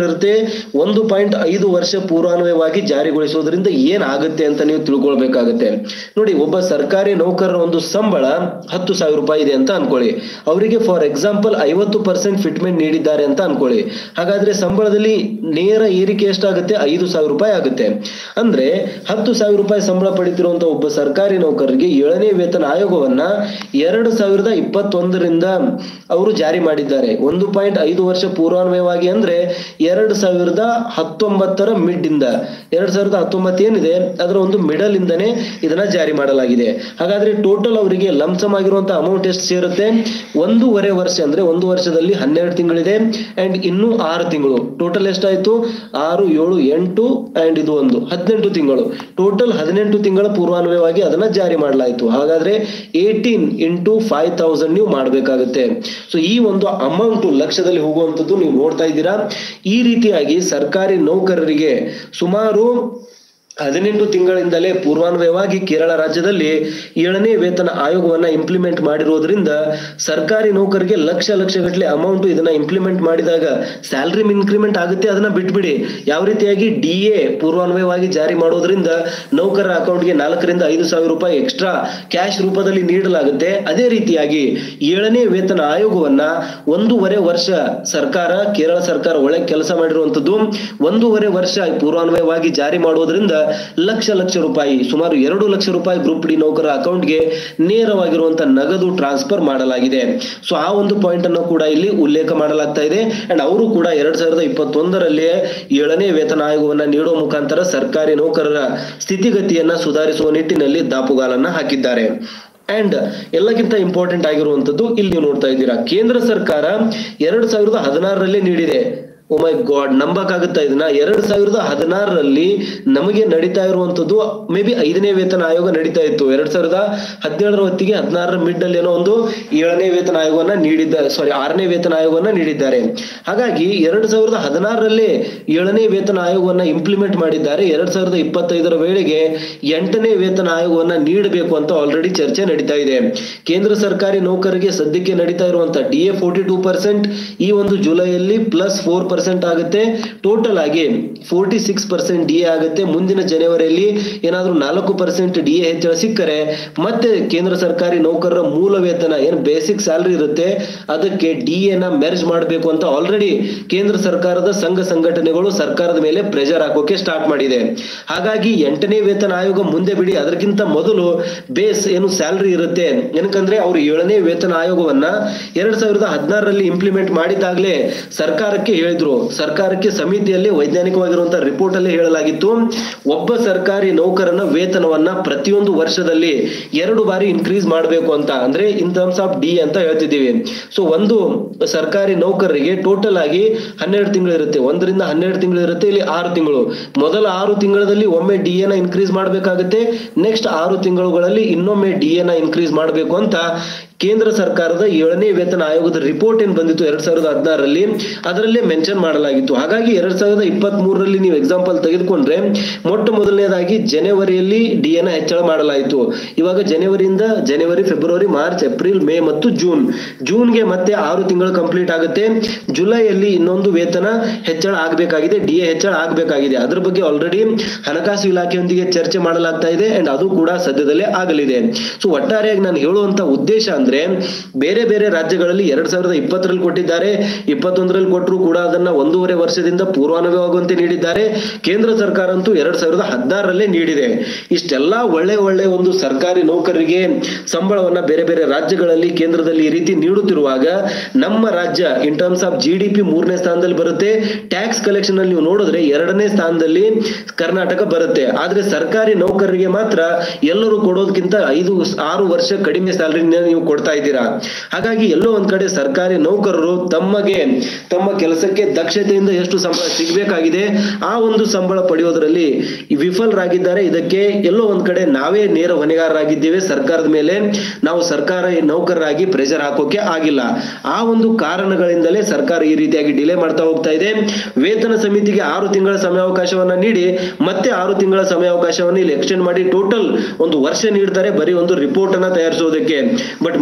ಒಂದು ಪಾಯಿಂಟ್ ಐದು ವರ್ಷ ಪೂರ್ವಾನ್ವಯವಾಗಿ ಜಾರಿಗೊಳಿಸೋದ್ರಿಂದ ಏನಾಗುತ್ತೆ ಅಂತ ನೀವು ತಿಳ್ಕೊಳ್ಬೇಕಾಗತ್ತೆ ನೋಡಿ ಒಬ್ಬ ಸರ್ಕಾರಿ ನೌಕರರ ಒಂದು ಸಂಬಳ ಹತ್ತು ಸಾವಿರ ರೂಪಾಯಿ ಇದೆ ಅಂತ ಅನ್ಕೊಳ್ಳಿ ಅವರಿಗೆ ಫಾರ್ ಎಕ್ಸಾಂಪಲ್ ಐವತ್ತು ಪರ್ಸೆಂಟ್ ಫಿಟ್ಮೆಂಟ್ ನೀಡಿದ್ದಾರೆ ಅಂತ ಅನ್ಕೊಳ್ಳಿ ಹಾಗಾದ್ರೆ ಸಂಬಳದಲ್ಲಿ ನೇರ ಏರಿಕೆ ಎಷ್ಟಾಗುತ್ತೆ ಐದು ಸಾವಿರ ರೂಪಾಯಿ ಆಗುತ್ತೆ ಅಂದ್ರೆ ಹತ್ತು ಸಾವಿರ ರೂಪಾಯಿ ಸಂಬಳ ಪಡಿತಿರುವಂತ ಒಬ್ಬ ಸರ್ಕಾರಿ ನೌಕರರಿಗೆ ಏಳನೇ ವೇತನ ಆಯೋಗವನ್ನ ಎರಡು ಸಾವಿರದ ಇಪ್ಪತ್ತೊಂದರಿಂದ ಅವರು ಜಾರಿ ಮಾಡಿದ್ದಾರೆ ಒಂದು ಪಾಯಿಂಟ್ ಐದು ವರ್ಷ ಪೂರ್ವಾನ್ವಯವಾಗಿ ಅಂದ್ರೆ ಎರಡು ಸಾವಿರದ ಹತ್ತೊಂಬತ್ತರ ಮಿಡ್ ಇಂದ ಎರಡ್ ಸಾವಿರದ ಹತ್ತೊಂಬತ್ತು ಏನಿದೆ ಅದರ ಒಂದು ಮಿಡಲ್ ಇಂದನೇ ಇದನ್ನ ಜಾರಿ ಮಾಡಲಾಗಿದೆ ಹಾಗಾದ್ರೆ ಟೋಟಲ್ ಅವರಿಗೆ ಲಂಸಮ್ ಆಗಿರುವಂತಹ ಅಮೌಂಟ್ ಎಷ್ಟು ಸೇರುತ್ತೆ ಒಂದೂವರೆ ವರ್ಷ ಅಂದ್ರೆ ಒಂದು ವರ್ಷದಲ್ಲಿ ಹನ್ನೆರಡು ತಿಂಗಳಿದೆ ಅಂಡ್ ಇನ್ನು ಆರು ತಿಂಗಳು ಟೋಟಲ್ ಎಷ್ಟಾಯ್ತು ಆರು ಏಳು ಎಂಟು ಅಂಡ್ ಇದು ಒಂದು ಹದಿನೆಂಟು ತಿಂಗಳು ಟೋಟಲ್ ಹದಿನೆಂಟು ತಿಂಗಳ ಪೂರ್ವಾನ್ವಯವಾಗಿ ಅದನ್ನ ಜಾರಿ ಮಾಡಲಾಯಿತು ಹಾಗಾದ್ರೆ ಏಯ್ಟೀನ್ ಇಂಟು ಫೈವ್ ತೌಸಂಡ್ ನೀವು ಮಾಡಬೇಕಾಗುತ್ತೆ ಸೊ ಈ ಒಂದು ಅಮೌಂಟ್ ಲಕ್ಷದಲ್ಲಿ ಹೋಗುವಂಥದ್ದು ನೀವು ನೋಡ್ತಾ ಇದ್ದೀರಾ ಈ ರೀತಿಯಾಗಿ ಸರ್ಕಾರಿ ನೌಕರರಿಗೆ ಸುಮಾರು ಹದಿನೆಂಟು ತಿಂಗಳಿಂದಲೇ ಪೂರ್ವಾನ್ವಯವಾಗಿ ಕೇರಳ ರಾಜ್ಯದಲ್ಲಿ ಏಳನೇ ವೇತನ ಆಯೋಗವನ್ನ ಇಂಪ್ಲಿಮೆಂಟ್ ಮಾಡಿರೋದ್ರಿಂದ ಸರ್ಕಾರಿ ನೌಕರಿಗೆ ಲಕ್ಷ ಲಕ್ಷ ಗಟ್ಟಲೆ ಅಮೌಂಟ್ ಇದನ್ನ ಇಂಪ್ಲಿಮೆಂಟ್ ಮಾಡಿದಾಗ ಸ್ಯಾಲರಿ ಇನ್ಕ್ರಿಮೆಂಟ್ ಆಗುತ್ತೆ ಅದನ್ನ ಬಿಟ್ಬಿಡಿ ಯಾವ ರೀತಿಯಾಗಿ ಡಿ ಎ ಪೂರ್ವಾನ್ವಯವಾಗಿ ಜಾರಿ ಮಾಡೋದ್ರಿಂದ ನೌಕರರ ಅಕೌಂಟ್ಗೆ ನಾಲ್ಕರಿಂದ ಐದು ಸಾವಿರ ರೂಪಾಯಿ ಎಕ್ಸ್ಟ್ರಾ ಕ್ಯಾಶ್ ರೂಪದಲ್ಲಿ ನೀಡಲಾಗುತ್ತೆ ಅದೇ ರೀತಿಯಾಗಿ ಏಳನೇ ವೇತನ ಆಯೋಗವನ್ನ ಒಂದೂವರೆ ವರ್ಷ ಸರ್ಕಾರ ಕೇರಳ ಸರ್ಕಾರ ಒಳಗೆ ಕೆಲಸ ಮಾಡಿರುವಂತದ್ದು ಒಂದೂವರೆ ವರ್ಷ ಪೂರ್ವಾನ್ವಯವಾಗಿ ಜಾರಿ ಮಾಡೋದ್ರಿಂದ ಲಕ್ಷ ಲಕ್ಷ ರೂಪಾಯಿ ಸುಮಾರು ಎರಡು ಲಕ್ಷ ರೂಪಾಯಿ ಗ್ರೂಪ್ ಡಿ ನೌಕರ ಅಕೌಂಟ್ಗೆ ನೇರವಾಗಿರುವಂತಹ ನಗದು ಟ್ರಾನ್ಸ್ಫರ್ ಮಾಡಲಾಗಿದೆ ಸೊ ಆ ಒಂದು ಪಾಯಿಂಟ್ ಅನ್ನು ಕೂಡ ಇಲ್ಲಿ ಉಲ್ಲೇಖ ಮಾಡಲಾಗ್ತಾ ಇದೆ ಅಂಡ್ ಅವರು ಕೂಡ ಎರಡ್ ಸಾವಿರದ ಇಪ್ಪತ್ತೊಂದರಲ್ಲಿ ಏಳನೇ ವೇತನ ಆಯೋಗವನ್ನ ನೀಡುವ ಮುಖಾಂತರ ಸರ್ಕಾರಿ ನೌಕರರ ಸ್ಥಿತಿಗತಿಯನ್ನ ಸುಧಾರಿಸುವ ನಿಟ್ಟಿನಲ್ಲಿ ದಾಪುಗಾಲನ್ನ ಹಾಕಿದ್ದಾರೆ ಅಂಡ್ ಎಲ್ಲಕ್ಕಿಂತ ಇಂಪಾರ್ಟೆಂಟ್ ಆಗಿರುವಂತದ್ದು ಇಲ್ಲಿ ನೀವು ನೋಡ್ತಾ ಇದ್ದೀರಾ ಕೇಂದ್ರ ಸರ್ಕಾರ ಎರಡ್ ಸಾವಿರದ ಹದಿನಾರರಲ್ಲಿ ನೀಡಿದೆ ಓ ಮೈ ಗಾಡ್ ನಂಬಕ್ಕಾಗುತ್ತಾ ಇದನ್ನ ಎರಡ್ ಸಾವಿರದ ಹದಿನಾರರಲ್ಲಿ ನಮಗೆ ನಡೀತಾ ಇರುವಂತದ್ದು ಮೇ ಬಿ ಐದನೇ ವೇತನ ಆಯೋಗ ನಡೀತಾ ಇತ್ತು ಎರಡ್ ಸಾವಿರದ ಹದಿನೇಳರ ಹೊತ್ತಿಗೆ ಹದಿನಾರರ ಮಿಡ್ ಅಲ್ಲಿ ಏನೋ ಒಂದು ಏಳನೇ ವೇತನ ಆಯೋಗವನ್ನ ನೀಡಿದ್ದಾರೆ ಸಾರಿ ಆರನೇ ವೇತನ ಆಯೋಗವನ್ನ ನೀಡಿದ್ದಾರೆ ಹಾಗಾಗಿ ಎರಡ್ ಸಾವಿರದ ಹದಿನಾರರಲ್ಲಿ ಏಳನೇ ವೇತನ ಆಯೋಗವನ್ನ ಇಂಪ್ಲಿಮೆಂಟ್ ಮಾಡಿದ್ದಾರೆ ಎರಡ್ ಸಾವಿರದ ಇಪ್ಪತ್ತೈದರ ವೇಳೆಗೆ ಎಂಟನೇ ವೇತನ ಆಯೋಗವನ್ನ ನೀಡಬೇಕು ಅಂತ ಆಲ್ರೆಡಿ ಚರ್ಚೆ ನಡೀತಾ ಇದೆ ಕೇಂದ್ರ ಸರ್ಕಾರಿ ನೌಕರರಿಗೆ ಸದ್ಯಕ್ಕೆ ನಡೀತಾ ಇರುವಂತ D A forty two percent ಈ ಒಂದು ಜುಲೈಯಲ್ಲಿ ಪ್ಲಸ್ ಫೋರ್ ಪರ್ಸೆಂಟ್ ಆಗುತ್ತೆ ಟೋಟಲ್ ಆಗಿ forty six percent D A ಆಗುತ್ತೆ ಮುಂದಿನ ಜನವರಿಯಲ್ಲಿ ಏನಾದ್ರೂ ನಾಲ್ಕು ಪರ್ಸೆಂಟ್ ಡಿ ಎ ಹೆಚ್ಚಳ ಸಿಕ್ಕರೆ ಮತ್ತೆ ಕೇಂದ್ರ ಸರ್ಕಾರಿ ನೌಕರರ ಮೂಲ ವೇತನ ಏನು ಬೇಸಿಕ್ ಸ್ಯಾಲರಿ ಇರುತ್ತೆ ಅದಕ್ಕೆ ಡಿ ಎನ ಮೆರ್ಜ್ ಮಾಡಬೇಕು ಅಂತ ಆಲ್ರೆಡಿ ಕೇಂದ್ರ ಸರ್ಕಾರದ ಸಂಘ ಸಂಘಟನೆಗಳು ಸರ್ಕಾರದ ಮೇಲೆ ಪ್ರೆಷರ್ ಹಾಕೋಕೆ ಸ್ಟಾರ್ಟ್ ಮಾಡಿದೆ ಹಾಗಾಗಿ ಎಂಟನೇ ವೇತನ ಆಯೋಗ ಮುಂದೆ ಬಿಡಿ ಅದಕ್ಕಿಂತ ಮೊದಲು ಬೇಸ್ ಏನು ಸ್ಯಾಲರಿ ಇರುತ್ತೆ ಏನಕ್ಕಂದ್ರೆ ಅವರು ಏಳನೇ ವೇತನ ಆಯೋಗವನ್ನ ಎರಡ್ ಸಾವಿರದ ಹದಿನಾರರಲ್ಲಿ ಇಂಪ್ಲಿಮೆಂಟ್ ಮಾಡಿದಾಗಲೇ ಸರ್ಕಾರಕ್ಕೆ ಹೇಳಿದ್ರು ಸರ್ಕಾರಕ್ಕೆ ಸಮಿತಿಯಲ್ಲಿ ವೈಜ್ಞಾನಿಕವಾಗಿರುವಂತಹ ರಿಪೋರ್ಟ್ ಅಲ್ಲಿ ಹೇಳಲಾಗಿತ್ತು ಒಬ್ಬ ಸರ್ಕಾರಿ ನೌಕರನ ವೇತನವನ್ನ ಪ್ರತಿಯೊಂದು ವರ್ಷದಲ್ಲಿ ಎರಡು ಬಾರಿ ಇನ್ಕ್ರೀಸ್ ಮಾಡಬೇಕು ಅಂತ ಅಂದ್ರೆ ಇನ್ ಟರ್ಮ್ಸ್ ಆಫ್ ಡಿ ಅಂತ ಹೇಳ್ತಿದ್ದೀವಿ ಸೊ ಒಂದು ಸರ್ಕಾರಿ ನೌಕರರಿಗೆ ಟೋಟಲ್ ಆಗಿ ಹನ್ನೆರಡು ತಿಂಗಳು ಇರುತ್ತೆ ಒಂದರಿಂದ ಹನ್ನೆರಡು ತಿಂಗಳು ಇರುತ್ತೆ ಇಲ್ಲಿ ಆರು ತಿಂಗಳು ಮೊದಲ ಆರು ತಿಂಗಳಲ್ಲಿ ಒಮ್ಮೆ ಡಿ ಎನ ಇನ್ಕ್ರೀಸ್ ಮಾಡಬೇಕಾಗುತ್ತೆ ನೆಕ್ಸ್ಟ್ ಆರು ತಿಂಗಳುಗಳಲ್ಲಿ ಇನ್ನೊಮ್ಮೆ ಡಿ ಎನ ಇನ್ಕ್ರೀಸ್ ಮಾಡಬೇಕು ಅಂತ ಕೇಂದ್ರ ಸರ್ಕಾರದ ಏಳನೇ ವೇತನ ಆಯೋಗದ ರಿಪೋರ್ಟ್ ಏನ್ ಬಂದಿತ್ತು ಎರಡ್ ಸಾವಿರದ ಹದಿನಾರರಲ್ಲಿ ಅದರಲ್ಲೇ ಮೆನ್ಷನ್ ಮಾಡಲಾಗಿತ್ತು ಹಾಗಾಗಿ ಎರಡ್ ಸಾವಿರದ ಇಪ್ಪತ್ತ್ ಮೂರರಲ್ಲಿ ನೀವು ಎಕ್ಸಾಂಪಲ್ ತೆಗೆದುಕೊಂಡ್ರೆ ಮೊಟ್ಟ ಮೊದಲನೇದಾಗಿ ಜನವರಿಯಲ್ಲಿ ಡಿ ಎನ ಹೆಚ್ಚಳ ಮಾಡಲಾಯಿತು ಇವಾಗ ಜನವರಿಯಿಂದ ಜನವರಿ ಫೆಬ್ರವರಿ ಮಾರ್ಚ್ ಏಪ್ರಿಲ್ ಮೇ ಮತ್ತು ಜೂನ್ ಜೂನ್ಗೆ ಮತ್ತೆ ಆರು ತಿಂಗಳು ಕಂಪ್ಲೀಟ್ ಆಗುತ್ತೆ ಜುಲೈಯಲ್ಲಿ ಇನ್ನೊಂದು ವೇತನ ಹೆಚ್ಚಳ ಆಗಬೇಕಾಗಿದೆ ಡಿ ಎ ಹೆಚ್ಚಳ ಆಗಬೇಕಾಗಿದೆ ಅದ್ರ ಬಗ್ಗೆ ಆಲ್ರೆಡಿ ಹಣಕಾಸು ಇಲಾಖೆಯೊಂದಿಗೆ ಚರ್ಚೆ ಮಾಡಲಾಗ್ತಾ ಇದೆ ಅಂಡ್ ಅದು ಕೂಡ ಸದ್ಯದಲ್ಲೇ ಆಗಲಿದೆ ಸೊ ಒಟ್ಟಾರೆಯಾಗಿ ನಾನು ಹೇಳುವಂತ ಉದ್ದೇಶ ಅಂದ್ರೆ ಬೇರೆ ಬೇರೆ ರಾಜ್ಯಗಳಲ್ಲಿ ಎರಡ್ ಸಾವಿರದ ಇಪ್ಪತ್ತರಲ್ಲಿ ಕೊಟ್ಟಿದ್ದಾರೆ ಇಪ್ಪತ್ತೊಂದರಲ್ಲಿ ಕೊಟ್ಟರು ಕೂಡ ಅದನ್ನ ಒಂದೂವರೆ ವರ್ಷದಿಂದ ಪೂರ್ವಾನುಭವವಾಗುವಂತೆ ನೀಡಿದ್ದಾರೆ ಕೇಂದ್ರ ಸರ್ಕಾರ ಅಂತೂ ಎರಡ್ ಸಾವಿರದ ಹದಿನಾರರಲ್ಲೇ ನೀಡಿದೆ ಇಷ್ಟೆಲ್ಲಾ ಒಳ್ಳೆ ಒಳ್ಳೆ ಒಂದು ಸರ್ಕಾರಿ ನೌಕರರಿಗೆ ಸಂಬಳವನ್ನ ಬೇರೆ ಬೇರೆ ರಾಜ್ಯಗಳಲ್ಲಿ ಕೇಂದ್ರದಲ್ಲಿ ಈ ರೀತಿ ನೀಡುತ್ತಿರುವಾಗ ನಮ್ಮ ರಾಜ್ಯ in terms of G D P ಮೂರನೇ ಸ್ಥಾನದಲ್ಲಿ ಬರುತ್ತೆ ಟ್ಯಾಕ್ಸ್ ಕಲೆಕ್ಷನ್ ಅಲ್ಲಿ ನೀವು ನೋಡಿದ್ರೆ ಎರಡನೇ ಸ್ಥಾನದಲ್ಲಿ ಕರ್ನಾಟಕ ಬರುತ್ತೆ ಆದ್ರೆ ಸರ್ಕಾರಿ ನೌಕರರಿಗೆ ಮಾತ್ರ ಎಲ್ಲರೂ ಕೊಡೋದಕ್ಕಿಂತ ಐದು ಆರು ವರ್ಷ ಕಡಿಮೆ ಸ್ಯಾಲರಿ ನೀವು ಕೊಡ್ತಾ ಇದ್ದೀರಾ ಹಾಗಾಗಿ ಎಲ್ಲೋ ಒಂದ್ ಕಡೆ ಸರ್ಕಾರಿ ನೌಕರರು ತಮಗೆ ತಮ್ಮ ಕೆಲಸಕ್ಕೆ ದಕ್ಷತೆಯಿಂದ ಎಷ್ಟು ಸಂಬಳ ಸಿಗಬೇಕಾಗಿದೆ ಆ ಒಂದು ಸಂಬಳ ಪಡೆಯೋದ್ರಲ್ಲಿ ವಿಫಲರಾಗಿದ್ದಾರೆ ಇದಕ್ಕೆ ಎಲ್ಲೋ ಒಂದ್ ಕಡೆ ನಾವೇ ನೇರ ಹೊಣೆಗಾರರಾಗಿದ್ದೇವೆ ಸರ್ಕಾರದ ಮೇಲೆ ನಾವು ಸರ್ಕಾರ ನೌಕರರಾಗಿ ಪ್ರೆಷರ್ ಹಾಕೋಕೆ ಆಗಿಲ್ಲ ಆ ಒಂದು ಕಾರಣಗಳಿಂದಲೇ ಸರ್ಕಾರ ಈ ರೀತಿಯಾಗಿ ಡಿಲೇ ಮಾಡ್ತಾ ಹೋಗ್ತಾ ಇದೆ ವೇತನ ಸಮಿತಿಗೆ ಆರು ತಿಂಗಳ ಸಮಯಾವಕಾಶವನ್ನ ನೀಡಿ ಮತ್ತೆ ಆರು ತಿಂಗಳ ಸಮಯಾವಕಾಶವನ್ನು ಇಲ್ಲಿ ಎಕ್ಸ್ಟೆಂಡ್ ಮಾಡಿ ಟೋಟಲ್ ಒಂದು ವರ್ಷ ನೀಡ್ತಾರೆ ಬರೀ ಒಂದು ರಿಪೋರ್ಟ್ ಅನ್ನ ತಯಾರಿಸೋದಕ್ಕೆ ಬಟ್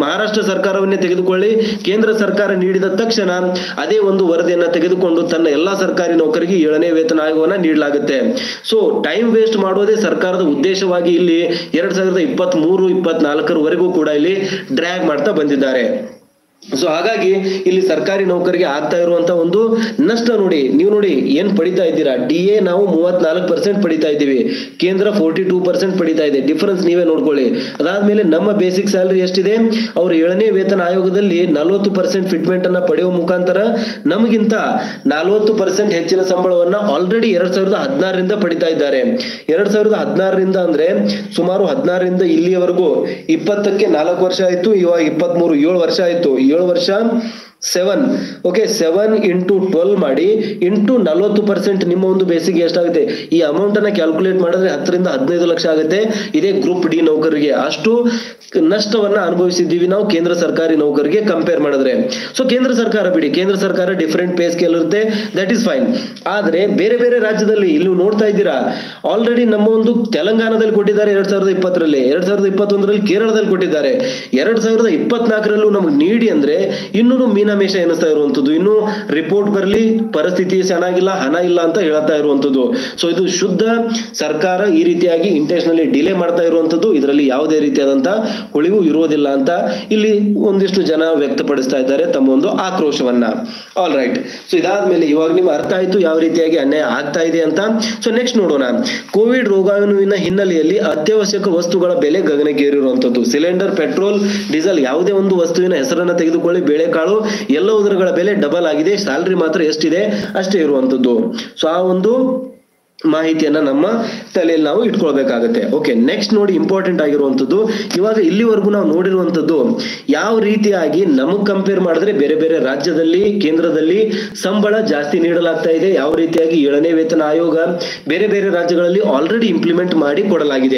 ಮಹಾರಾಷ್ಟ್ರ ಸರ್ಕಾರವನ್ನೇ ತೆಗೆದುಕೊಳ್ಳಿ ಕೇಂದ್ರ ಸರ್ಕಾರ ನೀಡಿದ ತಕ್ಷಣ ಅದೇ ಒಂದು ವರದಿಯನ್ನ ತೆಗೆದುಕೊಂಡು ತನ್ನ ಎಲ್ಲಾ ಸರ್ಕಾರಿ ನೌಕರಿಗೆ ಏಳನೇ ವೇತನ ಆಯೋಗವನ್ನ ನೀಡಲಾಗುತ್ತೆ ಸೊ ಟೈಮ್ ವೇಸ್ಟ್ ಮಾಡೋದೇ ಸರ್ಕಾರದ ಉದ್ದೇಶವಾಗಿ ಇಲ್ಲಿ ಎರಡ್ ಸಾವಿರದ ಇಪ್ಪತ್ತ್ ಮೂರು ಇಪ್ಪತ್ನಾಲ್ಕರವರೆಗೂ ಕೂಡ ಇಲ್ಲಿ ಡ್ರ್ಯಾಗ್ ಮಾಡ್ತಾ ಬಂದಿದ್ದಾರೆ ಸೊ ಹಾಗಾಗಿ ಇಲ್ಲಿ ಸರ್ಕಾರಿ ನೌಕರಿಗೆ ಆಗ್ತಾ ಇರುವಂತ ಒಂದು ನಷ್ಟ ನೋಡಿ ನೀವು ನೋಡಿ ಏನ್ ಪಡಿತಾ ಇದ್ದೀರಾ ಡಿ ಎ ನಾವು ಮೂವತ್ನಾಲ್ಕು ಪರ್ಸೆಂಟ್ ಪಡಿತಾ ಇದ್ದೀವಿ ಕೇಂದ್ರ ಫೋರ್ಟಿ ಟೂ ಪರ್ಸೆಂಟ್ ಪಡಿತಾ ಇದೆ ಡಿಫರೆನ್ಸ್ ನೀವೇ ನೋಡ್ಕೊಳ್ಳಿ ಅದಾದ್ಮೇಲೆ ನಮ್ಮ ಬೇಸಿಕ್ ಸ್ಯಾಲರಿ ಎಷ್ಟಿದೆ ಅವ್ರ ಏಳನೇ ವೇತನ ಆಯೋಗದಲ್ಲಿ ನಲವತ್ತು ಪರ್ಸೆಂಟ್ ಫಿಟ್ಮೆಂಟ್ ಅನ್ನ ಪಡೆಯುವ ಮುಖಾಂತರ ನಮಗಿಂತ ನಲವತ್ತು ಪರ್ಸೆಂಟ್ ಹೆಚ್ಚಿನ ಸಂಬಳವನ್ನ ಆಲ್ರೆಡಿ ಎರಡ್ ಸಾವಿರದ ಹದಿನಾರರಿಂದ ಪಡಿತಾ ಇದ್ದಾರೆ ಎರಡ್ ಸಾವಿರದ ಹದಿನಾರರಿಂದ ಅಂದ್ರೆ ಸುಮಾರು ಹದಿನಾರರಿಂದ ಇಲ್ಲಿಯವರೆಗೂ ಇಪ್ಪತ್ತಕ್ಕೆ ನಾಲ್ಕು ವರ್ಷ ಆಯ್ತು ಇವಾಗ ಇಪ್ಪತ್ತ್ ಮೂರು ಏಳು ವರ್ಷ ಆಯ್ತು ಏಳು ವರ್ಷ seven okay seven into twelve ಮಾಡಿ ಇಂಟು ನಲವತ್ತು ಪರ್ಸೆಂಟ್ ನಿಮ್ಮ ಒಂದು ಬೇಸಿಗೆ ಎಷ್ಟಾಗುತ್ತೆ ಈ ಅಮೌಂಟ್ ಅನ್ನ ಕ್ಯಾಲ್ಕುಲೇಟ್ ಮಾಡಿದ್ರೆ ಹತ್ತರಿಂದ ಹದಿನೈದು ಲಕ್ಷ ಆಗುತ್ತೆ ಇದೇ ಗ್ರೂಪ್ ಡಿ ನೌಕರಿಗೆ ಅಷ್ಟು ನಷ್ಟವನ್ನ ಅನುಭವಿಸಿದ್ದೀವಿ ನಾವು ಕೇಂದ್ರ ಸರ್ಕಾರಿ ನೌಕರಿಗೆ ಕಂಪೇರ್ ಮಾಡಿದ್ರೆ ಸೊ ಕೇಂದ್ರ ಸರ್ಕಾರ ಬಿಡಿ ಕೇಂದ್ರ ಸರ್ಕಾರ ಡಿಫರೆಂಟ್ ಪೇ ಸ್ಕೇಲ್ ಇರುತ್ತೆ ದಟ್ ಇಸ್ ಫೈನ್ ಆದ್ರೆ ಬೇರೆ ಬೇರೆ ರಾಜ್ಯದಲ್ಲಿ ಇಲ್ಲಿ ನೀವು ನೋಡ್ತಾ ಇದ್ದೀರಾ ಆಲ್ರೆಡಿ ನಮ್ಮ ಒಂದು ತೆಲಂಗಾಣದಲ್ಲಿ ಕೊಟ್ಟಿದ್ದಾರೆ ಎರಡ್ ಸಾವಿರದ ಇಪ್ಪತ್ತರಲ್ಲಿ ಎರಡ್ ಸಾವಿರದ ಇಪ್ಪತ್ತೊಂದರಲ್ಲಿ ಕೇರಳದಲ್ಲಿ ಕೊಟ್ಟಿದ್ದಾರೆ ಎರಡ್ ಸಾವಿರದ ಇಪ್ಪತ್ನಾಲ್ಕರಲ್ಲೂ ನಮ್ಗೆ ನೀಡಿ ಅಂದ್ರೆ ಇನ್ನೂ ಮೀನಾಮೇಷ ಎನಿಸ್ತಾ ಇರುವಂತದ್ದು ಇನ್ನು ರಿಪೋರ್ಟ್ ಬರಲಿ ಪರಿಸ್ಥಿತಿ ಚೆನ್ನಾಗಿಲ್ಲ ಹಣ ಇಲ್ಲ ಅಂತ ಹೇಳ್ತಾ ಇರುವಂತದ್ದು ಸೊ ಇದು ಶುದ್ಧ ಸರ್ಕಾರ ಈ ರೀತಿಯಾಗಿ ಇಂಟೆನ್ಷನಲಿ ಡಿಲೇ ಮಾಡ್ತಾ ಇರುವಂತದ್ದು ಇದರಲ್ಲಿ ಯಾವುದೇ ರೀತಿಯಾದಂತ ಉಳಿವು ಇರುವುದಿಲ್ಲ ಅಂತ ಇಲ್ಲಿ ಒಂದಿಷ್ಟು ಜನ ವ್ಯಕ್ತಪಡಿಸ್ತಾ ಇದ್ದಾರೆ ತಮ್ಮ ಒಂದು ಆಕ್ರೋಶವನ್ನ ಆಲ್ ರೈಟ್ ಸೊ ಇದಾದ್ಮೇಲೆ ಇವಾಗ ನಿಮ್ಗೆ ಅರ್ಥ ಆಯ್ತು ಯಾವ ರೀತಿಯಾಗಿ ಅನ್ಯಾಯ ಆಗ್ತಾ ಇದೆ ಅಂತ ಸೊ ನೆಕ್ಸ್ಟ್ ನೋಡೋಣ ಕೋವಿಡ್ ರೋಗಾಣುವಿನ ಹಿನ್ನೆಲೆಯಲ್ಲಿ ಅತ್ಯವಶ್ಯಕ ವಸ್ತುಗಳ ಬೆಲೆ ಗಗನಕ್ಕೇರಿರುವಂತದ್ದು ಸಿಲಿಂಡರ್ ಪೆಟ್ರೋಲ್ ಡೀಸೆಲ್ ಯಾವುದೇ ಒಂದು ವಸ್ತುವಿನ ಹೆಸರನ್ನ ತೆಗೆದುಕೊಳ್ಳಿ ಬೇಳೆಕಾಳು ಎಲ್ಲವುದರಗಳ ಬೆಲೆ ಡಬಲ್ ಆಗಿದೆ ಸ್ಯಾಲ್ರಿ ಮಾತ್ರ ಎಷ್ಟಿದೆ ಅಷ್ಟೇ ಇರುವಂತದ್ದು ಸೊ ಆ ಒಂದು ಮಾಹಿತಿಯನ್ನ ನಮ್ಮ ತಲೆಯಲ್ಲಿ ನಾವು ಇಟ್ಕೊಳ್ಬೇಕಾಗತ್ತೆ ಓಕೆ ನೆಕ್ಸ್ಟ್ ನೋಡಿ ಇಂಪಾರ್ಟೆಂಟ್ ಆಗಿರುವಂತದ್ದು ಇವಾಗ ಇಲ್ಲಿವರೆಗೂ ನಾವು ನೋಡಿರುವಂತದ್ದು ಯಾವ ರೀತಿಯಾಗಿ ನಮಗ್ ಕಂಪೇರ್ ಮಾಡಿದ್ರೆ ಬೇರೆ ಬೇರೆ ರಾಜ್ಯದಲ್ಲಿ ಕೇಂದ್ರದಲ್ಲಿ ಸಂಬಳ ಜಾಸ್ತಿ ನೀಡಲಾಗ್ತಾ ಇದೆ ಯಾವ ರೀತಿಯಾಗಿ ಏಳನೇ ವೇತನ ಆಯೋಗ ಬೇರೆ ಬೇರೆ ರಾಜ್ಯಗಳಲ್ಲಿ ಆಲ್ರೆಡಿ ಇಂಪ್ಲಿಮೆಂಟ್ ಮಾಡಿ ಕೊಡಲಾಗಿದೆ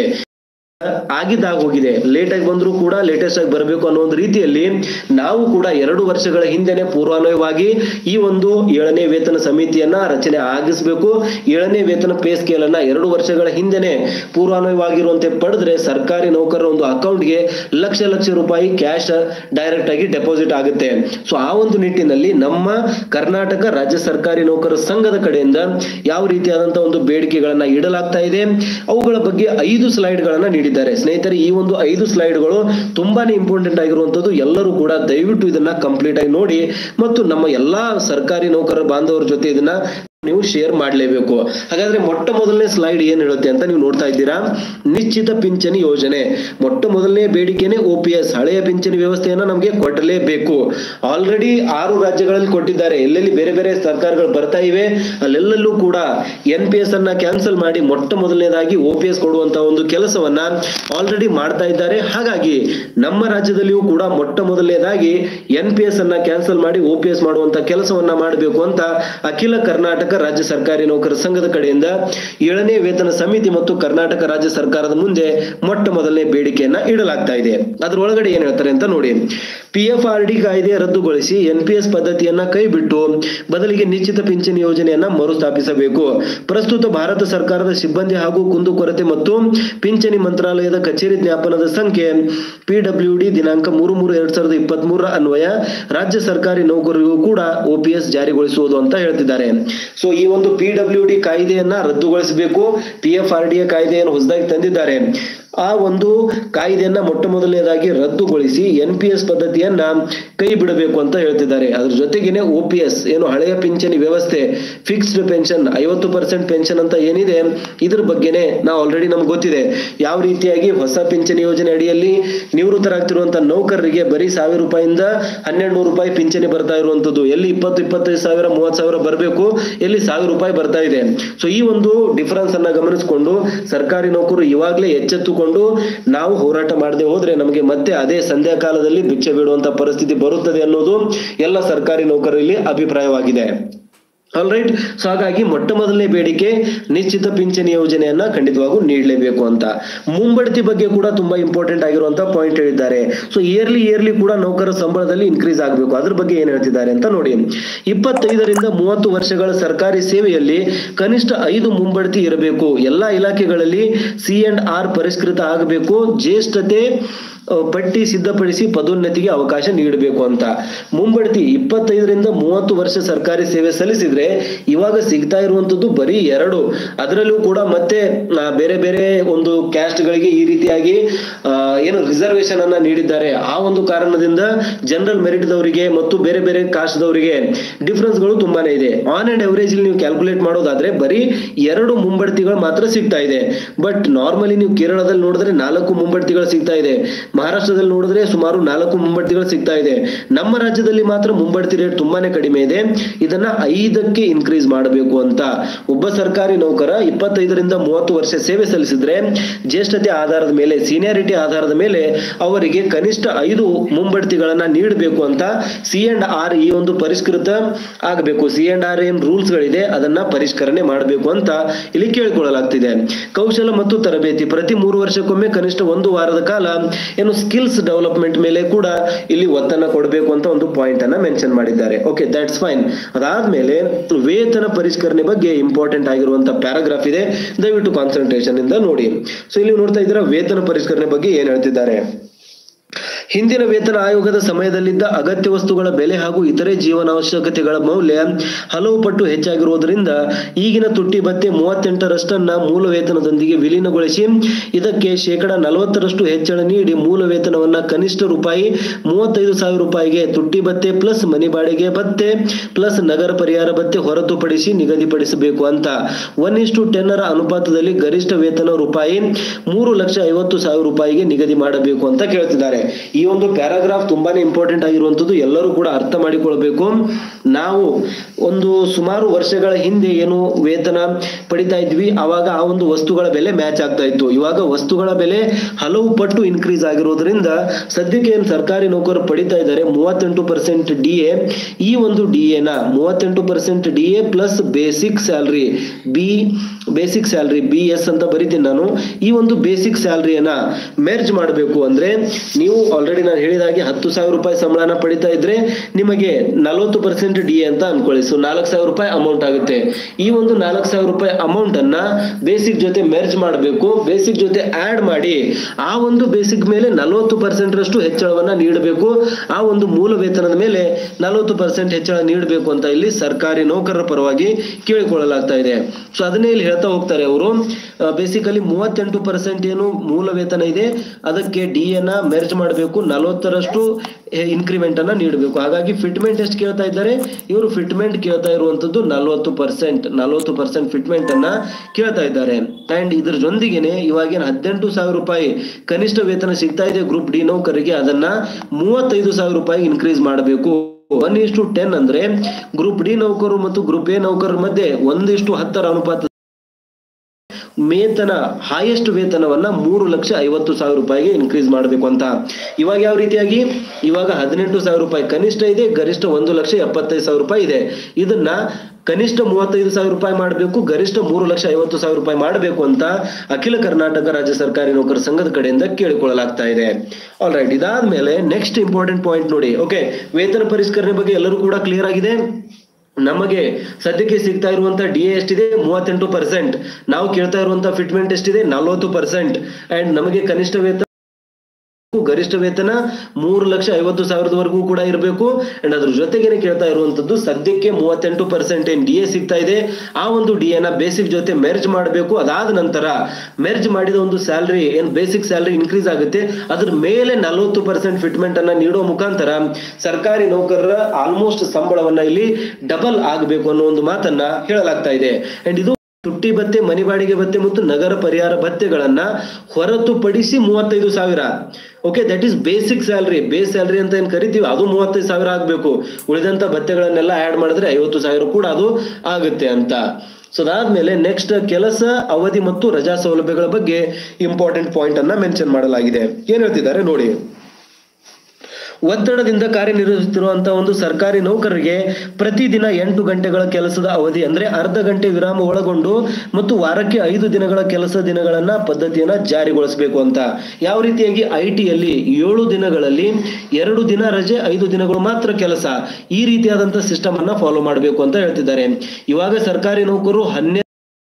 ಆಗಿದ್ದಾಗ ಹೋಗಿದೆ ಲೇಟ್ ಆಗಿ ಬಂದ್ರು ಕೂಡ ಲೇಟೆಸ್ಟ್ ಆಗಿ ಬರಬೇಕು ಅನ್ನೋ ಒಂದು ರೀತಿಯಲ್ಲಿ ನಾವು ಕೂಡ ಎರಡು ವರ್ಷಗಳ ಹಿಂದೆನೆ ಪೂರ್ವಾನ್ವಯವಾಗಿ ಈ ಒಂದು ಏಳನೇ ವೇತನ ಸಮಿತಿಯನ್ನ ರಚನೆ ಆಗಿಸ್ಬೇಕು ಏಳನೇ ವೇತನ ಪೇ ಸ್ಕೇಲ್ ಅನ್ನ ಎರಡು ವರ್ಷಗಳ ಹಿಂದೆನೆ ಪೂರ್ವಾನ್ವಯವಾಗಿರುವಂತೆ ಪಡೆದ್ರೆ ಸರ್ಕಾರಿ ನೌಕರರ ಒಂದು ಅಕೌಂಟ್ಗೆ ಲಕ್ಷ ಲಕ್ಷ ರೂಪಾಯಿ ಕ್ಯಾಶ್ ಡೈರೆಕ್ಟ್ ಆಗಿ ಡೆಪಾಸಿಟ್ ಆಗುತ್ತೆ ಸೊ ಆ ಒಂದು ನಿಟ್ಟಿನಲ್ಲಿ ನಮ್ಮ ಕರ್ನಾಟಕ ರಾಜ್ಯ ಸರ್ಕಾರಿ ನೌಕರರ ಸಂಘದ ಕಡೆಯಿಂದ ಯಾವ ರೀತಿಯಾದಂತಹ ಒಂದು ಬೇಡಿಕೆಗಳನ್ನ ಇಡಲಾಗ್ತಾ ಇದೆ ಅವುಗಳ ಬಗ್ಗೆ ಐದು ಸ್ಲೈಡ್ ಗಳನ್ನ ನೀಡಿದ್ದಾರೆ ಸ್ನೇಹಿತರೆ ಈ ಒಂದು ಐದು ಸ್ಲೈಡ್ಗಳು ತುಂಬಾನೇ ಇಂಪಾರ್ಟೆಂಟ್ ಆಗಿರುವಂತದ್ದು ಎಲ್ಲರೂ ಕೂಡ ದಯವಿಟ್ಟು ಇದನ್ನ ಕಂಪ್ಲೀಟ್ ಆಗಿ ನೋಡಿ ಮತ್ತು ನಮ್ಮ ಎಲ್ಲಾ ಸರ್ಕಾರಿ ನೌಕರರ ಬಾಂಧವರ ಜೊತೆ ಇದನ್ನ ನೀವು ಶೇರ್ ಮಾಡಲೇಬೇಕು ಹಾಗಾದ್ರೆ ಮೊಟ್ಟ ಮೊದಲನೇ ಸ್ಲೈಡ್ ಏನ್ ಹೇಳುತ್ತೆ ಅಂತ ನೀವು ನೋಡ್ತಾ ಇದ್ದೀರಾ ನಿಶ್ಚಿತ ಪಿಂಚಣಿ ಯೋಜನೆ ಮೊಟ್ಟ ಮೊದಲನೇ ಬೇಡಿಕೆನೆ ಒ ಪಿ ಎಸ್ ಹಳೆಯ ಪಿಂಚಣಿ ವ್ಯವಸ್ಥೆಯನ್ನ ನಮಗೆ ಕೊಡಲೇಬೇಕು ಆಲ್ರೆಡಿ ಆರು ರಾಜ್ಯಗಳಲ್ಲಿ ಕೊಟ್ಟಿದ್ದಾರೆ ಎಲ್ಲೆಲ್ಲಿ ಬೇರೆ ಬೇರೆ ಸರ್ಕಾರಗಳು ಬರ್ತಾ ಇವೆ ಅಲ್ಲೆಲ್ಲಲ್ಲೂ ಕೂಡ ಎನ್ ಪಿ ಎಸ್ ಅನ್ನ ಕ್ಯಾನ್ಸಲ್ ಮಾಡಿ ಮೊಟ್ಟ ಮೊದಲನೇದಾಗಿ ಒ ಪಿ ಎಸ್ ಕೊಡುವಂತ ಒಂದು ಕೆಲಸವನ್ನ ಆಲ್ರೆಡಿ ಮಾಡ್ತಾ ಇದ್ದಾರೆ ಹಾಗಾಗಿ ನಮ್ಮ ರಾಜ್ಯದಲ್ಲಿಯೂ ಕೂಡ ಮೊಟ್ಟ ಮೊದಲನೇದಾಗಿ ಎನ್ ಪಿ ಎಸ್ ಅನ್ನ ಕ್ಯಾನ್ಸಲ್ ಮಾಡಿ ಒ ಪಿ ಎಸ್ ಮಾಡುವಂತ ಕೆಲಸವನ್ನ ಮಾಡಬೇಕು ಅಂತ ಅಖಿಲ ಕರ್ನಾಟಕ ರಾಜ್ಯ ಸರ್ಕಾರಿ ನೌಕರರ ಸಂಘದ ಕಡೆಯಿಂದ ಏಳನೇ ವೇತನ ಸಮಿತಿ ಮತ್ತು ಕರ್ನಾಟಕ ರಾಜ್ಯ ಸರ್ಕಾರದ ಮುಂದೆ ಮೊಟ್ಟ ಮೊದಲನೇ ಬೇಡಿಕೆಯನ್ನ ಇಡಲಾಗ್ತಾ ಇದೆ ಅದ್ರೊಳಗಡೆ ಏನ್ ಹೇಳ್ತಾರೆ ಅಂತ ನೋಡಿ ಪಿ ಎಫ್ ಆರ್ ಡಿ ಕಾಯ್ದೆ ರದ್ದುಗೊಳಿಸಿ ಎನ್ ಪಿ ಎಸ್ ಪದ್ಧತಿಯನ್ನ ಕೈಬಿಟ್ಟು ಬದಲಿಗೆ ನಿಶ್ಚಿತ ಪಿಂಚಣಿ ಯೋಜನೆಯನ್ನ ಮರುಸ್ಥಾಪಿಸಬೇಕು ಪ್ರಸ್ತುತ ಭಾರತ ಸರ್ಕಾರದ ಸಿಬ್ಬಂದಿ ಹಾಗೂ ಕುಂದುಕೊರತೆ ಮತ್ತು ಪಿಂಚಣಿ ಮಂತ್ರಾಲಯದ ಕಚೇರಿ ಜ್ಞಾಪನದ ಸಂಖ್ಯೆ ಪಿ ಡಬ್ಲ್ಯೂ ಡಿ ದಿನಾಂಕ ಮೂರು ಮೂರು ಎರಡ್ ಸಾವಿರದ ಇಪ್ಪತ್ತ್ ಮೂರರ ಅನ್ವಯ ರಾಜ್ಯ ಸರ್ಕಾರಿ ನೌಕರರಿಗೂ ಕೂಡ ಒಪಿಎಸ್ ಜಾರಿಗೊಳಿಸುವುದು ಅಂತ ಹೇಳ್ತಿದ್ದಾರೆ ಸೊ ಈ ಒಂದು ಪಿ ಡಬ್ಲ್ಯೂ ಡಿ ಕಾಯ್ದೆಯನ್ನ ರದ್ದುಗೊಳಿಸಬೇಕು P F R D A ಕಾಯ್ದೆಯನ್ನು ಹೊಸದಾಗಿ ತಂದಿದ್ದಾರೆ ಆ ಒಂದು ಕಾಯ್ದೆಯನ್ನ ಮೊಟ್ಟ ಮೊದಲನೇದಾಗಿ ರದ್ದುಗೊಳಿಸಿ ಎನ್ ಪಿ ಎಸ್ ಪದ್ಧತಿಯನ್ನ ಕೈ ಬಿಡಬೇಕು ಅಂತ ಹೇಳ್ತಿದ್ದಾರೆ ಅದ್ರ ಜೊತೆಗೇನೆ ಒ ಪಿ ಎಸ್ ಏನು ಹಳೆಯ ಪಿಂಚಣಿ ವ್ಯವಸ್ಥೆ ಫಿಕ್ಸ್ಡ್ ಪೆನ್ಷನ್ ಐವತ್ತು ಪರ್ಸೆಂಟ್ ಪೆನ್ಷನ್ ಅಂತ ಏನಿದೆ ಇದ್ರ ಬಗ್ಗೆನೆ ನಾವು ಆಲ್ರೆಡಿ ನಮ್ಗೆ ಗೊತ್ತಿದೆ ಯಾವ ರೀತಿಯಾಗಿ ಹೊಸ ಪಿಂಚಣಿ ಯೋಜನೆ ಅಡಿಯಲ್ಲಿ ನಿವೃತ್ತರಾಗ್ತಿರುವಂತ ನೌಕರರಿಗೆ ಬರೀ ಸಾವಿರ ರೂಪಾಯಿಂದ ಹನ್ನೆರಡು ನೂರು ರೂಪಾಯಿ ಪಿಂಚಣಿ ಬರ್ತಾ ಇರುವಂತದ್ದು ಎಲ್ಲಿ ಇಪ್ಪತ್ತು ಇಪ್ಪತ್ತೈದು ಸಾವಿರ ಮೂವತ್ತು ಸಾವಿರ ಬರಬೇಕು ಎಲ್ಲಿ ಸಾವಿರ ರೂಪಾಯಿ ಬರ್ತಾ ಇದೆ ಸೊ ಈ ಒಂದು ಡಿಫರೆನ್ಸ್ ಅನ್ನ ಗಮನಿಸಿಕೊಂಡು ಸರ್ಕಾರಿ ನೌಕರರು ಇವಾಗಲೇ ಎಚ್ಚೆತ್ತುಕೊಂಡು ನಾವು ಹೋರಾಟ ಮಾಡದೆ ಹೋದ್ರೆ ನಮಗೆ ಮತ್ತೆ ಅದೇ ಸಂಧ್ಯಾ ಕಾಲದಲ್ಲಿ ಭಿಕ್ಷೆ ಬೇಡುವಂತ ಪರಿಸ್ಥಿತಿ ಬರುತ್ತದೆ ಅನ್ನೋದು ಎಲ್ಲ ಸರ್ಕಾರಿ ನೌಕರರಲ್ಲಿ ಅಭಿಪ್ರಾಯವಾಗಿದೆ ಆಲ್ ರೈಟ್ ಸೊ ಹಾಗಾಗಿ ಮೊಟ್ಟ ಮೊದಲನೇ ಬೇಡಿಕೆ ನಿಶ್ಚಿತ ಪಿಂಚಣಿ ಯೋಜನೆಯನ್ನ ಖಂಡಿತವಾಗೂ ನೀಡಲೇಬೇಕು ಅಂತ ಮುಂಬಡ್ತಿ ಬಗ್ಗೆ ಕೂಡ ತುಂಬಾ ಇಂಪಾರ್ಟೆಂಟ್ ಆಗಿರುವಂತ ಪಾಯಿಂಟ್ ಹೇಳಿದ್ದಾರೆ ಸೊ ಇಯರ್ಲಿ ಇಯರ್ಲಿ ಕೂಡ ನೌಕರ ಸಂಬಳದಲ್ಲಿ ಇನ್ಕ್ರೀಸ್ ಆಗಬೇಕು ಅದ್ರ ಬಗ್ಗೆ ಏನ್ ಹೇಳ್ತಿದ್ದಾರೆ ಅಂತ ನೋಡಿ ಇಪ್ಪತ್ತೈದರಿಂದ ಮೂವತ್ತು ವರ್ಷಗಳ ಸರ್ಕಾರಿ ಸೇವೆಯಲ್ಲಿ ಕನಿಷ್ಠ ಐದು ಮುಂಬಡ್ತಿ ಇರಬೇಕು ಎಲ್ಲಾ ಇಲಾಖೆಗಳಲ್ಲಿ ಸಿ ಅಂಡ್ ಆರ್ ಪರಿಷ್ಕೃತ ಆಗಬೇಕು ಜ್ಯೇಷ್ಠತೆ ಅಹ್, ಪಟ್ಟಿ ಸಿದ್ಧಪಡಿಸಿ ಪದೋನ್ನತಿಗೆ ಅವಕಾಶ ನೀಡಬೇಕು ಅಂತ ಮುಂಬಡ್ತಿ ಇಪ್ಪತ್ತೈದರಿಂದ ಮೂವತ್ತು ವರ್ಷ ಸರ್ಕಾರಿ ಸೇವೆ ಸಲ್ಲಿಸಿದ್ರೆ ಇವಾಗ ಸಿಗ್ತಾ ಇರುವಂತದ್ದು ಬರೀ ಎರಡು ಅದರಲ್ಲೂ ಕೂಡ ಮತ್ತೆ ಆ, ಬೇರೆ ಬೇರೆ ಒಂದು ಕ್ಯಾಸ್ಟ್ ಗಳಿಗೆ ಈ ರೀತಿಯಾಗಿ ಆ, ಏನು ರಿಸರ್ವೇಶನ್ ಅನ್ನ ನೀಡಿದ್ದಾರೆ ಆ ಒಂದು ಕಾರಣದಿಂದ ಜನರಲ್ ಮೆರಿಟ್ ದವರಿಗೆ ಮತ್ತು ಬೇರೆ ಬೇರೆ ಕಾಸ್ಟ್ ದವರಿಗೆ ಡಿಫ್ರೆನ್ಸ್ ಗಳು ತುಂಬಾನೇ ಇದೆ ಆನ್ ಅಂಡ್ ಅವರೇಜ್ ನೀವು ಕ್ಯಾಲ್ಕುಲೇಟ್ ಮಾಡೋದಾದ್ರೆ ಬರೀ ಎರಡು ಮುಂಬಡ್ತಿಗಳು ಮಾತ್ರ ಸಿಗ್ತಾ ಇದೆ ಬಟ್ ನಾರ್ಮಲಿ ನೀವು ಕೇರಳದಲ್ಲಿ ನೋಡಿದ್ರೆ ನಾಲ್ಕು ಮುಂಬಡ್ತಿಗಳು ಸಿಗ್ತಾ ಇದೆ ಮಹಾರಾಷ್ಟ್ರದಲ್ಲಿ ನೋಡಿದ್ರೆ ಸುಮಾರು ನಾಲ್ಕು ಮುಂಬಡ್ತಿಗಳು ಸಿಗ್ತಾ ಇದೆ ನಮ್ಮ ರಾಜ್ಯದಲ್ಲಿ ಮಾತ್ರ ಮುಂಬಡ್ತಿ ರೇಟ್ ತುಂಬಾನೇ ಕಡಿಮೆ ಇದೆ ಇದನ್ನ ಐದಕ್ಕೆ ಇನ್ಕ್ರೀಸ್ ಮಾಡಬೇಕು ಅಂತ ಒಬ್ಬ ಸರ್ಕಾರಿ ನೌಕರ ಇಪ್ಪತ್ತೈದರಿಂದ ಮೂವತ್ತು ವರ್ಷ ಸೇವೆ ಸಲ್ಲಿಸಿದ್ರೆ ಜ್ಯೇಷ್ಠತೆ ಆಧಾರದ ಮೇಲೆ ಸೀನಿಯಾರಿಟಿ ಆಧಾರದ ಮೇಲೆ ಅವರಿಗೆ ಕನಿಷ್ಠ ಐದು ಮುಂಬಡ್ತಿಗಳನ್ನ ನೀಡಬೇಕು ಅಂತ ಸಿ ಅಂಡ್ ಆರ್ ಈ ಒಂದು ಪರಿಷ್ಕೃತ ಆಗಬೇಕು ಸಿ ಅಂಡ್ ಆರ್ ಏನ್ ರೂಲ್ಸ್ ಗಳಿದೆ ಅದನ್ನ ಪರಿಷ್ಕರಣೆ ಮಾಡಬೇಕು ಅಂತ ಇಲ್ಲಿ ಕೇಳಿಕೊಳ್ಳಲಾಗ್ತಿದೆ ಕೌಶಲ ಮತ್ತು ತರಬೇತಿ ಪ್ರತಿ ಮೂರು ವರ್ಷಕ್ಕೊಮ್ಮೆ ಕನಿಷ್ಠ ಒಂದು ವಾರದ ಕಾಲ ಏನು ಸ್ಕಿಲ್ಸ್ ಡೆವಲಪ್ಮೆಂಟ್ ಮೇಲೆ ಕೂಡ ಇಲ್ಲಿ ಒತ್ತನ್ನ ಕೊಡಬೇಕು ಅಂತ ಒಂದು ಪಾಯಿಂಟ್ ಅನ್ನ ಮೆನ್ಷನ್ ಮಾಡಿದ್ದಾರೆ ಓಕೆ ದಟ್ಸ್ ಫೈನ್ ಅದಾದ್ಮೇಲೆ ವೇತನ ಪರಿಷ್ಕರಣೆ ಬಗ್ಗೆ ಇಂಪಾರ್ಟೆಂಟ್ ಆಗಿರುವಂತ ಪ್ಯಾರಾಗ್ರಾಫ್ ಇದೆ ದಯವಿಟ್ಟು ಕಾನ್ಸಂಟ್ರೇಷನ್ ಇಂದ ನೋಡಿ ಸೊ ಇಲ್ಲಿ ನೋಡ್ತಾ ಇದ್ದೀರಾ ವೇತನ ಪರಿಷ್ಕರಣೆ ಬಗ್ಗೆ ಏನ್ ಹೇಳ್ತಿದ್ದಾರೆ ಹಿಂದಿನ ವೇತನ ಆಯೋಗದ ಸಮಯದಲ್ಲಿದ್ದ ಅಗತ್ಯ ವಸ್ತುಗಳ ಬೆಲೆ ಹಾಗೂ ಇತರೆ ಜೀವನಾವಶ್ಯಕತೆಗಳ ಮೌಲ್ಯ ಹಲವು ಪಟ್ಟು ಹೆಚ್ಚಾಗಿರುವುದರಿಂದ ಈಗಿನ ತುಟ್ಟಿ ಭತ್ಯೆ ಮೂವತ್ತೆಂಟರಷ್ಟನ್ನ ಮೂಲ ವೇತನದೊಂದಿಗೆ ವಿಲೀನಗೊಳಿಸಿ ಇದಕ್ಕೆ ಶೇಕಡ ನಲವತ್ತರಷ್ಟು ಹೆಚ್ಚಳ ನೀಡಿ ಮೂಲ ವೇತನವನ್ನ ಕನಿಷ್ಠ ರೂಪಾಯಿ ಮೂವತ್ತೈದು ಸಾವಿರ ರೂಪಾಯಿಗೆ ತುಟ್ಟಿ ಭತ್ಯೆ ಪ್ಲಸ್ ಮನಿ ಬಾಡಿಗೆ ಭತ್ಯೆ ಪ್ಲಸ್ ನಗರ ಪರಿಹಾರ ಭತ್ಯೆ ಹೊರತುಪಡಿಸಿ ನಿಗದಿಪಡಿಸಬೇಕು ಅಂತ ಒನ್ ಇಷ್ಟು ಟೆನ್ನರ ಅನುಪಾತದಲ್ಲಿ ಗರಿಷ್ಠ ವೇತನ ರೂಪಾಯಿ ಮೂರು ಲಕ್ಷ ಐವತ್ತು ಸಾವಿರ ರೂಪಾಯಿಗೆ ನಿಗದಿ ಮಾಡಬೇಕು ಅಂತ ಕೇಳ್ತಿದ್ದಾರೆ ಈ ಒಂದು ಪ್ಯಾರಾಗ್ರಾಫ್ ತುಂಬಾನೇ ಇಂಪಾರ್ಟೆಂಟ್ ಆಗಿರುವಂತದ್ದು ಎಲ್ಲರೂ ಕೂಡ ಅರ್ಥ ಮಾಡಿಕೊಳ್ಬೇಕು ನಾವು ಒಂದು ಸುಮಾರು ವರ್ಷಗಳ ಹಿಂದೆ ಏನು ವೇತನ ಪಡಿತಾ ಇದ್ವಿ ಅವಾಗ ಆ ಒಂದು ವಸ್ತುಗಳ ಬೆಲೆ ಮ್ಯಾಚ್ ಆಗ್ತಾ ಇತ್ತು ಇವಾಗ ವಸ್ತುಗಳ ಬೆಲೆ ಹಲವು ಪಟ್ಟು ಇನ್ಕ್ರೀಸ್ ಆಗಿರೋದ್ರಿಂದ ಸದ್ಯಕ್ಕೆ ಏನು ಸರ್ಕಾರಿ ನೌಕರರು ಪಡಿತಾ ಇದ್ದಾರೆ ಮೂವತ್ತೆಂಟು ಪರ್ಸೆಂಟ್ ಡಿ ಎ ಈ ಒಂದು ಡಿ ಎನ ಮೂವತ್ತೆಂಟು percent D A plus basic salary B basic salary B S ಅಂತ ಬರಿತೀನಿ ನಾನು ಈ ಒಂದು ಬೇಸಿಕ್ ಸ್ಯಾಲ್ರಿಯನ್ನ ಮೆರ್ಜ್ ಮಾಡಬೇಕು ಅಂದ್ರೆ ನೀವು ಆಲ್ರೆಡಿ ನಾನು ಹೇಳಿದ ಹಾಗೆ ಹತ್ತು ಸಾವಿರ ರೂಪಾಯಿ ಸಂಬಳನ ಪಡಿತಾ ಇದ್ರೆ ನಿಮಗೆ ನಲವತ್ತು ಪರ್ಸೆಂಟ್ ಡಿ ಅಂತ ಅನ್ಕೊಳ್ಳಿ ಸೊ ನಾಲ್ಕು ಸಾವಿರ ರೂಪಾಯಿ ಅಮೌಂಟ್ ಆಗುತ್ತೆ ಈ ಒಂದು ನಾಲ್ಕು ಸಾವಿರ ರೂಪಾಯಿ ಅಮೌಂಟ್ ಅನ್ನ ಬೇಸಿಕ್ ಜೊತೆ ಮೆರ್ಜ್ ಮಾಡಬೇಕು ಬೇಸಿಕ್ ಜೊತೆ ಆಡ್ ಮಾಡಿ ಆ ಒಂದು ಬೇಸಿಕ್ ಮೇಲೆ ನಲವತ್ತು ಪರ್ಸೆಂಟ್ ರಷ್ಟು ಹೆಚ್ಚಳವನ್ನ ನೀಡಬೇಕು ಆ ಒಂದು ಮೂಲ ವೇತನದ ಮೇಲೆ ನಲವತ್ತು ಪರ್ಸೆಂಟ್ ಹೆಚ್ಚಳ ನೀಡಬೇಕು ಅಂತ ಇಲ್ಲಿ ಸರ್ಕಾರಿ ನೌಕರರ ಪರವಾಗಿ ಕೇಳಿಕೊಳ್ಳಲಾಗ್ತಾ ಇದೆ ಸೊ ಅದನ್ನೇ ಇಲ್ಲಿ ಹೇಳ್ತಾ ಹೋಗ್ತಾರೆ ಅವರು ಬೇಸಿಕಲಿ ಮೂವತ್ತೆಂಟು ಪರ್ಸೆಂಟ್ ಏನು ಮೂಲ ವೇತನ ಇದೆ ಅದಕ್ಕೆ ಡಿ ಅನ್ನ ಮೆರ್ಜ್ ಮಾಡಬೇಕು ನಲವತ್ತರಷ್ಟು ಇನ್ಕ್ರಿಮೆಂಟ್ ಅನ್ನ ನೀಡಬೇಕು ಹಾಗಾಗಿ ಫಿಟ್ಮೆಂಟ್ ಎಷ್ಟು ಕೇಳ್ತಾ ಇದ್ದಾರೆ ಇವರು ಫಿಟ್ಮೆಂಟ್ ಕೇಳ್ತಾ ಇರುವಂತದ್ದು ನಲವತ್ತು ಪರ್ಸೆಂಟ್ ನಲವತ್ತು ಪರ್ಸೆಂಟ್ ಫಿಟ್ಮೆಂಟ್ ಅನ್ನ ಕೇಳ್ತಾ ಇದ್ದಾರೆ ಅಂಡ್ ಇದ್ರ ಜೊತೆಗೇನೆ ಇವಾಗೇನು ಹದಿನೆಂಟು ಸಾವಿರ ರೂಪಾಯಿ ಕನಿಷ್ಠ ವೇತನ ಸಿಗ್ತಾ ಇದೆ ಗ್ರೂಪ್ ಡಿ ನೌಕರಿಗೆ ಅದನ್ನ ಮೂವತ್ತೈದು ಸಾವಿರ ರೂಪಾಯಿ ಇನ್ಕ್ರೀಸ್ ಮಾಡಬೇಕು ಒನ್ ಇಷ್ಟು ಟೆನ್ ಅಂದ್ರೆ ಗ್ರೂಪ್ ಡಿ ನೌಕರರು ಮತ್ತು ಗ್ರೂಪ್ ಎ ನೌಕರರ ಮಧ್ಯೆ ಒಂದಿಷ್ಟು ಹತ್ತರ ಅನುಪಾತ ವೇತನ ಹೈಯೆಸ್ಟ್ ವೇತನವನ್ನ ಮೂರು ಲಕ್ಷ ಐವತ್ತು ಸಾವಿರ ರೂಪಾಯಿಗೆ ಇನ್ಕ್ರೀಸ್ ಮಾಡಬೇಕು ಅಂತ ಇವಾಗ ಯಾವ ರೀತಿಯಾಗಿ ಇವಾಗ ಹದಿನೆಂಟು ಸಾವಿರ ರೂಪಾಯಿ ಕನಿಷ್ಠ ಇದೆ ಗರಿಷ್ಠ ಒಂದು ಲಕ್ಷ ಎಪ್ಪತ್ತೈದು ಸಾವಿರ ರೂಪಾಯಿ ಇದೆ ಇದನ್ನ ಕನಿಷ್ಠ ಮೂವತ್ತೈದು ಸಾವಿರ ರೂಪಾಯಿ ಮಾಡಬೇಕು ಗರಿಷ್ಠ ಮೂರು ಲಕ್ಷ ಐವತ್ತು ಸಾವಿರ ರೂಪಾಯಿ ಮಾಡಬೇಕು ಅಂತ ಅಖಿಲ ಕರ್ನಾಟಕ ರಾಜ್ಯ ಸರ್ಕಾರಿ ನೌಕರ ಸಂಘದ ಕಡೆಯಿಂದ ಕೇಳಿಕೊಳ್ಳಲಾಗ್ತಾ ಇದೆ ಆಲ್ ರೈಟ್ ಇದಾದ್ಮೇಲೆ ನೆಕ್ಸ್ಟ್ ಇಂಪಾರ್ಟೆಂಟ್ ಪಾಯಿಂಟ್ ನೋಡಿ ಓಕೆ ವೇತನ ಪರಿಷ್ಕರಣೆ ಬಗ್ಗೆ ಎಲ್ಲರೂ ಕೂಡ ಕ್ಲಿಯರ್ ಆಗಿದೆ ನಮಗೆ ಸದ್ಯಕ್ಕೆ ಸಿಗ್ತಾ ಇರುವಂತ ಡಿ ಎ ಎಷ್ಟಿದೆ ಮೂವತ್ತೆಂಟು ಪರ್ಸೆಂಟ್ ನಾವು ಕೇಳ್ತಾ ಇರುವಂತ ಫಿಟ್ಮೆಂಟ್ ಎಷ್ಟಿದೆ ನಲವತ್ತು ಪರ್ಸೆಂಟ್ ಅಂಡ್ ನಮಗೆ ಕನಿಷ್ಠ ವೇತನ ಗರಿಷ್ಠ ವೇತನ ಮೂರು ಲಕ್ಷ ಐವತ್ತು ಸಾವಿರದವರೆಗೂ ಕೂಡ ಇರಬೇಕು ಅಂಡ್ ಅದ್ರ ಜೊತೆಗೇನೆ ಕೇಳ್ತಾ ಇರುವಂತದ್ದು ಸದ್ಯಕ್ಕೆ ಮೂವತ್ತೆಂಟು ಪರ್ಸೆಂಟ್ ಏನ್ ಡಿ ಎ ಸಿಗ್ತಾ ಇದೆ ಆ ಒಂದು ಡಿ ಎನ ಬೇಸಿಕ್ ಜೊತೆ ಮೆರ್ಜ್ ಮಾಡಬೇಕು ಅದಾದ ನಂತರ ಮೆರ್ಜ್ ಮಾಡಿದ ಒಂದು ಸ್ಯಾಲ್ರಿ ಏನ್ ಬೇಸಿಕ್ ಸ್ಯಾಲ್ರಿ ಇನ್ಕ್ರೀಸ್ ಆಗುತ್ತೆ ಅದ್ರ ಮೇಲೆ ನಲವತ್ತು ಪರ್ಸೆಂಟ್ ಫಿಟ್ಮೆಂಟ್ ಅನ್ನ ನೀಡುವ ಮುಖಾಂತರ ಸರ್ಕಾರಿ ನೌಕರರ ಆಲ್ಮೋಸ್ಟ್ ಸಂಬಳವನ್ನ ಇಲ್ಲಿ ಡಬಲ್ ಆಗಬೇಕು ಅನ್ನೋ ಒಂದು ಮಾತನ್ನ ಹೇಳಲಾಗ್ತಾ ಇದೆ ಅಂಡ್ ಇದು ತುಟ್ಟಿ ಭತ್ಯೆ ಮನಿ ಬಾಡಿಗೆ ಭತ್ಯೆ ಮತ್ತು ನಗರ ಪರಿಹಾರ ಭತ್ಯೆಗಳನ್ನ ಹೊರತುಪಡಿಸಿ ಮೂವತ್ತೈದು ಸಾವಿರ okay that is basic salary base salary ಅಂತ ಏನ್ ಕರಿತೀವಿ ಅದು ಮೂವತ್ತೈದು ಸಾವಿರ ಆಗ್ಬೇಕು ಉಳಿದಂತ ಭತ್ಯೆಗಳನ್ನೆಲ್ಲ ಆಡ್ ಮಾಡಿದ್ರೆ ಐವತ್ತು ಸಾವಿರ ಕೂಡ ಅದು ಆಗುತ್ತೆ ಅಂತ ಸೊ ಅದಾದ್ಮೇಲೆ ನೆಕ್ಸ್ಟ್ ಕೆಲಸ ಅವಧಿ ಮತ್ತು ರಜಾ ಸೌಲಭ್ಯಗಳ ಬಗ್ಗೆ ಇಂಪಾರ್ಟೆಂಟ್ ಪಾಯಿಂಟ್ ಅನ್ನ ಮೆನ್ಷನ್ ಮಾಡಲಾಗಿದೆ ಏನ್ ಹೇಳ್ತಿದ್ದಾರೆ ನೋಡಿ ಒತ್ತಡದಿಂದ ಕಾರ್ಯನಿರ್ವಹಿಸುತ್ತಿರುವಂತಹ ಒಂದು ಸರ್ಕಾರಿ ನೌಕರರಿಗೆ ಪ್ರತಿದಿನ ಎಂಟು ಗಂಟೆಗಳ ಕೆಲಸದ ಅವಧಿ ಅಂದ್ರೆ ಅರ್ಧ ಗಂಟೆ ವಿರಾಮ ಒಳಗೊಂಡು ಮತ್ತು ವಾರಕ್ಕೆ ಐದು ದಿನಗಳ ಕೆಲಸ ದಿನಗಳನ್ನ ಪದ್ಧತಿಯನ್ನ ಜಾರಿಗೊಳಿಸಬೇಕು ಅಂತ ಯಾವ ರೀತಿಯಾಗಿ ಐ ಟಿಯಲ್ಲಿ ಏಳು ದಿನಗಳಲ್ಲಿ ಎರಡು ದಿನ ರಜೆ ಐದು ದಿನಗಳು ಮಾತ್ರ ಕೆಲಸ ಈ ರೀತಿಯಾದಂತಹ ಸಿಸ್ಟಮ್ ಅನ್ನ ಫಾಲೋ ಮಾಡಬೇಕು ಅಂತ ಹೇಳ್ತಿದ್ದಾರೆ ಇವಾಗ ಸರ್ಕಾರಿ ನೌಕರು ಹನ್ನೆರಡು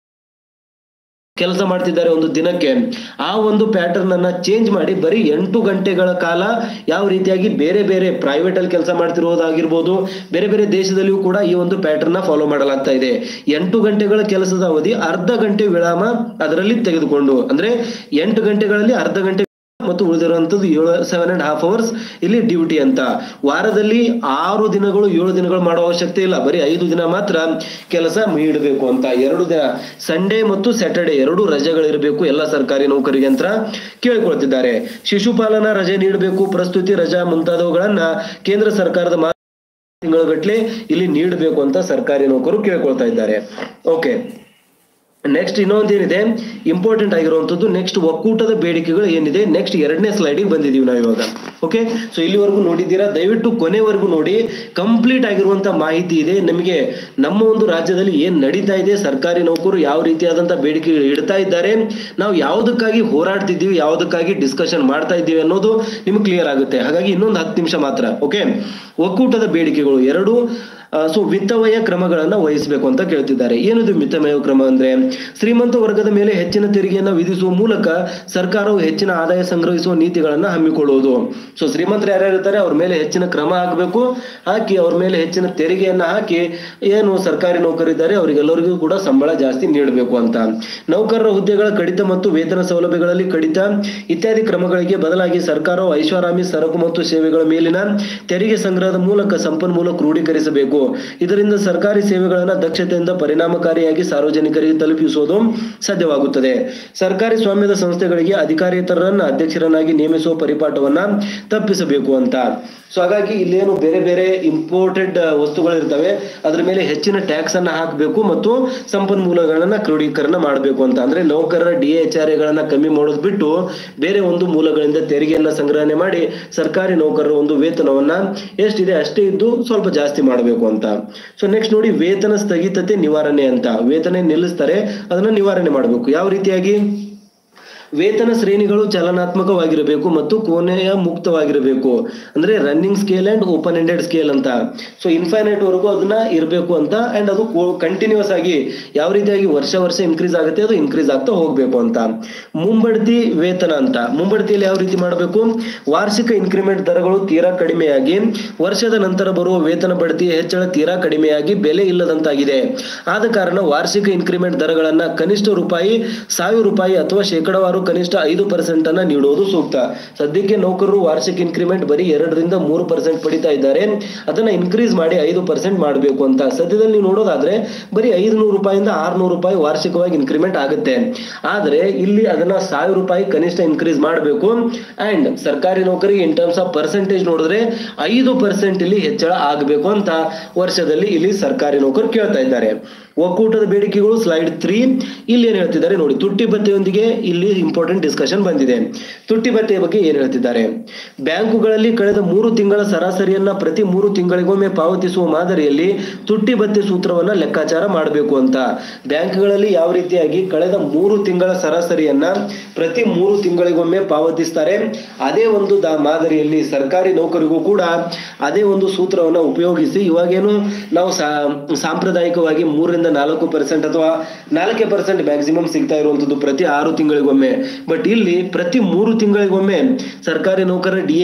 ಕೆಲಸ ಮಾಡ್ತಿದ್ದಾರೆ ಒಂದು ದಿನಕ್ಕೆ ಆ ಒಂದು ಪ್ಯಾಟರ್ನ್ ಅನ್ನ ಚೇಂಜ್ ಮಾಡಿ ಬರೀ ಎಂಟು ಗಂಟೆಗಳ ಕಾಲ ಯಾವ ರೀತಿಯಾಗಿ ಬೇರೆ ಬೇರೆ ಪ್ರೈವೇಟ್ ಅಲ್ಲಿ ಕೆಲಸ ಮಾಡ್ತಿರೋದಾಗಿರ್ಬೋದು ಬೇರೆ ಬೇರೆ ದೇಶದಲ್ಲಿಯೂ ಕೂಡ ಈ ಒಂದು ಪ್ಯಾಟರ್ನ್ ನ ಫಾಲೋ ಮಾಡಲಾಗ್ತಾ ಇದೆ ಎಂಟು ಗಂಟೆಗಳ ಕೆಲಸದ ಅವಧಿ ಅರ್ಧ ಗಂಟೆ ವಿರಾಮ ಅದರಲ್ಲಿ ತೆಗೆದುಕೊಂಡು ಅಂದ್ರೆ ಎಂಟು ಗಂಟೆಗಳಲ್ಲಿ ಅರ್ಧ ಗಂಟೆ ಮತ್ತು ಉಳಿದಿರುವಂತದ್ದು ಏಳು ಸೆವೆನ್ ಅಂಡ್ ಹಾಫ್ ಅವರ್ಸ್ ಇಲ್ಲಿ ಡ್ಯೂಟಿ ಅಂತ ವಾರದಲ್ಲಿ ಆರು ದಿನಗಳು ಏಳು ದಿನಗಳು ಮಾಡೋ ಅವಶ್ಯಕತೆ ಇಲ್ಲ ಬರೀ ಐದು ದಿನ ಮಾತ್ರ ಕೆಲಸ ನೀಡಬೇಕು ಅಂತ ಎರಡು ದಿನ ಸಂಡೇ ಮತ್ತು ಸ್ಯಾಟರ್ಡೆ ಎರಡು ರಜೆಗಳಿರಬೇಕು ಎಲ್ಲ ಸರ್ಕಾರಿ ನೌಕರಿಗೆ ಅಂತ ಕೇಳಿಕೊಳ್ತಿದ್ದಾರೆ ಶಿಶುಪಾಲನಾ ರಜೆ ನೀಡಬೇಕು ಪ್ರಸ್ತುತಿ ರಜಾ ಮುಂತಾದವುಗಳನ್ನ ಕೇಂದ್ರ ಸರ್ಕಾರದ ಮಾ- ತಿಂಗಳಗಟ್ಲೆ ಇಲ್ಲಿ ನೀಡಬೇಕು ಅಂತ ಸರ್ಕಾರಿ ನೌಕರು ಕೇಳ್ಕೊಳ್ತಾ ಇದ್ದಾರೆ ಓಕೆ ನೆಕ್ಸ್ಟ್ ಇನ್ನೊಂದು ಏನಿದೆ ಇಂಪಾರ್ಟೆಂಟ್ ಆಗಿರುವಂತದ್ದು ನೆಕ್ಸ್ಟ್ ಒಕ್ಕೂಟದ ಬೇಡಿಕೆಗಳು ಏನಿದೆ ನೆಕ್ಸ್ಟ್ ಎರಡನೇ ಸ್ಲೈಡಿಗೆ ಬಂದಿದೀವಿ ನಾವು ಇವಾಗ ಓಕೆ ಸೊ ಇಲ್ಲಿವರೆಗೂ ನೋಡಿದ್ದೀರಾ ದಯವಿಟ್ಟು ಕೊನೆವರೆಗೂ ನೋಡಿ ಕಂಪ್ಲೀಟ್ ಆಗಿರುವಂತ ಮಾಹಿತಿ ಇದೆ ನಿಮಗೆ ನಮ್ಮ ಒಂದು ರಾಜ್ಯದಲ್ಲಿ ಏನ್ ನಡೀತಾ ಇದೆ ಸರ್ಕಾರಿ ನೌಕರು ಯಾವ ರೀತಿಯಾದಂತ ಬೇಡಿಕೆಗಳು ಇಡ್ತಾ ಇದ್ದಾರೆ ನಾವು ಯಾವುದಕ್ಕಾಗಿ ಹೋರಾಡ್ತಿದ್ದೀವಿ ಯಾವುದಕ್ಕಾಗಿ ಡಿಸ್ಕಷನ್ ಮಾಡ್ತಾ ಇದ್ದೀವಿ ಅನ್ನೋದು ನಿಮ್ಗೆ ಕ್ಲಿಯರ್ ಆಗುತ್ತೆ ಹಾಗಾಗಿ ಇನ್ನೊಂದು ಹತ್ತು ನಿಮಿಷ ಮಾತ್ರ ಓಕೆ ಒಕ್ಕೂಟದ ಬೇಡಿಕೆಗಳು ಎರಡು ಸೊ ವಿತ್ತಮಯ ಕ್ರಮಗಳನ್ನ ವಹಿಸಬೇಕು ಅಂತ ಕೇಳ್ತಿದ್ದಾರೆ ಏನಿದು ಮಿತಮಯ ಕ್ರಮ ಅಂದ್ರೆ ಶ್ರೀಮಂತ ವರ್ಗದ ಮೇಲೆ ಹೆಚ್ಚಿನ ತೆರಿಗೆಯನ್ನ ವಿಧಿಸುವ ಮೂಲಕ ಸರ್ಕಾರವು ಹೆಚ್ಚಿನ ಆದಾಯ ಸಂಗ್ರಹಿಸುವ ನೀತಿಗಳನ್ನ ಹಮ್ಮಿಕೊಳ್ಳುವುದು ಸೊ ಶ್ರೀಮಂತರು ಯಾರ್ಯಾರು ಇರ್ತಾರೆ ಅವ್ರ ಮೇಲೆ ಹೆಚ್ಚಿನ ಕ್ರಮ ಹಾಕಬೇಕು ಹಾಕಿ ಅವ್ರ ಮೇಲೆ ಹೆಚ್ಚಿನ ತೆರಿಗೆಯನ್ನ ಹಾಕಿ ಏನು ಸರ್ಕಾರಿ ನೌಕರಿದ್ದಾರೆ ಅವರಿಗೆಲ್ಲರಿಗೂ ಕೂಡ ಸಂಬಳ ಜಾಸ್ತಿ ನೀಡಬೇಕು ಅಂತ ನೌಕರರ ಹುದ್ದೆಗಳ ಕಡಿತ ಮತ್ತು ವೇತನ ಸೌಲಭ್ಯಗಳಲ್ಲಿ ಕಡಿತ ಇತ್ಯಾದಿ ಕ್ರಮಗಳಿಗೆ ಬದಲಾಗಿ ಸರ್ಕಾರವು ಐಷಾರಾಮಿ ಸರಕು ಮತ್ತು ಸೇವೆಗಳ ಮೇಲಿನ ತೆರಿಗೆ ಸಂಗ್ರಹದ ಮೂಲಕ ಸಂಪನ್ಮೂಲ ಕ್ರೋಢೀಕರಿಸಬೇಕು ಇದರಿಂದ ಸರ್ಕಾರಿ ಸೇವೆಗಳನ್ನು ದಕ್ಷತೆಯಿಂದ ಪರಿಣಾಮಕಾರಿಯಾಗಿ ಸಾರ್ವಜನಿಕರಿಗೆ ತಲುಪಿಸುವುದು ಸಾಧ್ಯವಾಗುತ್ತದೆ ಸರ್ಕಾರಿ ಸ್ವಾಮ್ಯದ ಸಂಸ್ಥೆಗಳಿಗೆ ಅಧಿಕಾರಿಯೇತರರನ್ನ ಅಧ್ಯಕ್ಷರನ್ನಾಗಿ ನೇಮಿಸುವ ಪರಿಪಾಠವನ್ನ ತಪ್ಪಿಸಬೇಕು ಅಂತ ಸೊ ಹಾಗಾಗಿ ಇಲ್ಲೇನು ಬೇರೆ ಬೇರೆ ಇಂಪೋರ್ಟೆಡ್ ವಸ್ತುಗಳು ಇರ್ತವೆ ಅದ್ರ ಮೇಲೆ ಹೆಚ್ಚಿನ ಟ್ಯಾಕ್ಸ್ ಅನ್ನ ಹಾಕಬೇಕು ಮತ್ತು ಸಂಪನ್ಮೂಲಗಳನ್ನ ಕ್ರೋಢೀಕರಣ ಮಾಡಬೇಕು ಅಂತ ಅಂದ್ರೆ ನೌಕರರ ಡಿ ಎಚ್ ಆರ್ ಎಗಳನ್ನ ಕಮ್ಮಿ ಮಾಡೋದು ಬಿಟ್ಟು ಬೇರೆ ಒಂದು ಮೂಲಗಳಿಂದ ತೆರಿಗೆಯನ್ನ ಸಂಗ್ರಹಣೆ ಮಾಡಿ ಸರ್ಕಾರಿ ನೌಕರರ ಒಂದು ವೇತನವನ್ನ ಎಷ್ಟಿದೆ ಅಷ್ಟೇ ಇದ್ದು ಸ್ವಲ್ಪ ಜಾಸ್ತಿ ಮಾಡಬೇಕು ಅಂತ ಸೊ ನೆಕ್ಸ್ಟ್ ನೋಡಿ ವೇತನ ಸ್ಥಗಿತತೆ ನಿವಾರಣೆ ಅಂತ ವೇತನ ನಿಲ್ಲಿಸ್ತಾರೆ ಅದನ್ನ ನಿವಾರಣೆ ಮಾಡಬೇಕು ಯಾವ ರೀತಿಯಾಗಿ ವೇತನ ಶ್ರೇಣಿಗಳು ಚಲನಾತ್ಮಕವಾಗಿರಬೇಕು ಮತ್ತು ಕೋಣೆಯ ಮುಕ್ತವಾಗಿರಬೇಕು ಅಂದ್ರೆ running scale and open ended scale ಅಂತ ಸೊ ಇನ್ಫೈನೈಟ್ ವರೆಗೂ ಅದನ್ನ ಇರಬೇಕು ಅಂತ ಅಂಡ್ ಅದು ಕಂಟಿನ್ಯೂಸ್ ಆಗಿ ಯಾವ ರೀತಿಯಾಗಿ ವರ್ಷ ವರ್ಷ ಇನ್ಕ್ರೀಸ್ ಆಗುತ್ತೆ ಅದು ಇನ್ಕ್ರೀಸ್ ಆಗ್ತಾ ಹೋಗ್ಬೇಕು ಅಂತ ಮುಂಬಡ್ತಿ ವೇತನ ಅಂತ ಮುಂಬಡ್ತಿಯಲ್ಲಿ ಯಾವ ರೀತಿ ಮಾಡಬೇಕು ವಾರ್ಷಿಕ ಇನ್ಕ್ರಿಮೆಂಟ್ ದರಗಳು ತೀರಾ ಕಡಿಮೆಯಾಗಿ ವರ್ಷದ ನಂತರ ಬರುವ ವೇತನ ಬಡ್ತಿ ಹೆಚ್ಚಳ ತೀರಾ ಕಡಿಮೆಯಾಗಿ ಬೆಲೆ ಇಲ್ಲದಂತಾಗಿದೆ ಆದ ಕಾರಣ ವಾರ್ಷಿಕ ಇನ್ಕ್ರಿಮೆಂಟ್ ದರಗಳನ್ನ ಕನಿಷ್ಠ ರೂಪಾಯಿ ಸಾವಿರ ರೂಪಾಯಿ ಅಥವಾ ಶೇಕಡವಾರು ಕನಿಷ್ಠ ಐದು ಪರ್ಸೆಂಟ್ ಅನ್ನ ನೀಡುವುದು ಸೂಕ್ತ ಸದ್ಯಕ್ಕೆ ನೌಕರರು ವಾರ್ಷಿಕ ಇನ್ಕ್ರಿಮೆಂಟ್ ಬರೀ ಎರಡರಿಂದ ಮೂರು ಪರ್ಸೆಂಟ್ ಪಡಿತಾ ಇದ್ದಾರೆ ಅದನ್ನ ಇನ್ಕ್ರೀಸ್ ಮಾಡಿ ಐದು ಪರ್ಸೆಂಟ್ ಮಾಡಬೇಕು ಅಂತ ಸದ್ಯದಲ್ಲಿ ನೀವು ನೋಡೋದಾದ್ರೆ ಬರೀ ಐದುನೂರು ರೂಪಾಯಿಂದ ಆರ್ನೂರು ರೂಪಾಯಿ ವಾರ್ಷಿಕವಾಗಿ ಇನ್ಕ್ರಿಮೆಂಟ್ ಆಗುತ್ತೆ ಆದ್ರೆ ಇಲ್ಲಿ ಅದನ್ನ ಸಾವಿರ ರೂಪಾಯಿ ಕನಿಷ್ಠ ಇನ್ಕ್ರೀಸ್ ಮಾಡಬೇಕು ಅಂಡ್ ಸರ್ಕಾರಿ ನೌಕರಿಗೆ ಇನ್ ಟರ್ಮ್ಸ್ ಆಫ್ ಪರ್ಸೆಂಟೇಜ್ ನೋಡಿದ್ರೆ ಐದು ಪರ್ಸೆಂಟ್ ಇಲ್ಲಿ ಹೆಚ್ಚಳ ಆಗಬೇಕು ಅಂತ ವರ್ಷದಲ್ಲಿ ಇಲ್ಲಿ ಸರ್ಕಾರಿ ನೌಕರು ಕೇಳ್ತಾ ಇದ್ದಾರೆ ಒಕ್ಕೂಟದ ಬೇಡಿಕೆಗಳು ಸ್ಲೈಡ್ ತ್ರೀ ಇಲ್ಲಿ ಏನ್ ಹೇಳ್ತಿದ್ದಾರೆ ನೋಡಿ ತುಟ್ಟಿ ಭತ್ಯೆಯೊಂದಿಗೆ ಇಲ್ಲಿ ಇಂಪಾರ್ಟೆಂಟ್ ಡಿಸ್ಕಷನ್ ಬಂದಿದೆ ತುಟ್ಟಿ ಭತ್ಯೆಯ ಬಗ್ಗೆ ಏನ್ ಹೇಳ್ತಿದ್ದಾರೆ ಬ್ಯಾಂಕುಗಳಲ್ಲಿ ಕಳೆದ ಮೂರು ತಿಂಗಳ ಸರಾಸರಿಯನ್ನ ಪ್ರತಿ ಮೂರು ತಿಂಗಳಿಗೊಮ್ಮೆ ಪಾವತಿಸುವ ಮಾದರಿಯಲ್ಲಿ ತುಟ್ಟಿ ಭತ್ಯೆ ಸೂತ್ರವನ್ನ ಲೆಕ್ಕಾಚಾರ ಮಾಡಬೇಕು ಅಂತ ಬ್ಯಾಂಕ್ಗಳಲ್ಲಿ ಯಾವ ರೀತಿಯಾಗಿ ಕಳೆದ ಮೂರು ತಿಂಗಳ ಸರಾಸರಿಯನ್ನ ಪ್ರತಿ ಮೂರು ತಿಂಗಳಿಗೊಮ್ಮೆ ಪಾವತಿಸ್ತಾರೆ ಅದೇ ಒಂದು ದಾ ಮಾದರಿಯಲ್ಲಿ ಸರ್ಕಾರಿ ನೌಕರಿಗೂ ಕೂಡ ಅದೇ ಒಂದು ಸೂತ್ರವನ್ನ ಉಪಯೋಗಿಸಿ ಇವಾಗೇನು ನಾವು ಸಾ- ಸಾಂಪ್ರದಾಯಿಕವಾಗಿ ಮೂರರಿಂದ ನಾಲ್ಕು ಪರ್ಸೆಂಟ್ ಅಥವಾ ನಾಲ್ಕೇ ಪರ್ಸೆಂಟ್ ಮ್ಯಾಕ್ಸಿಮಮ್ ಸಿಗ್ತಾ ಇರುವಂತದ್ದು ಪ್ರತಿ ಆರು ತಿಂಗಳಿಗೊಮ್ಮೆ ಬಟ್ ಇಲ್ಲಿ ಪ್ರತಿ ಮೂರು ತಿಂಗಳಿಗೊಮ್ಮೆ ಸರ್ಕಾರಿ ನೌಕರರ ಡಿ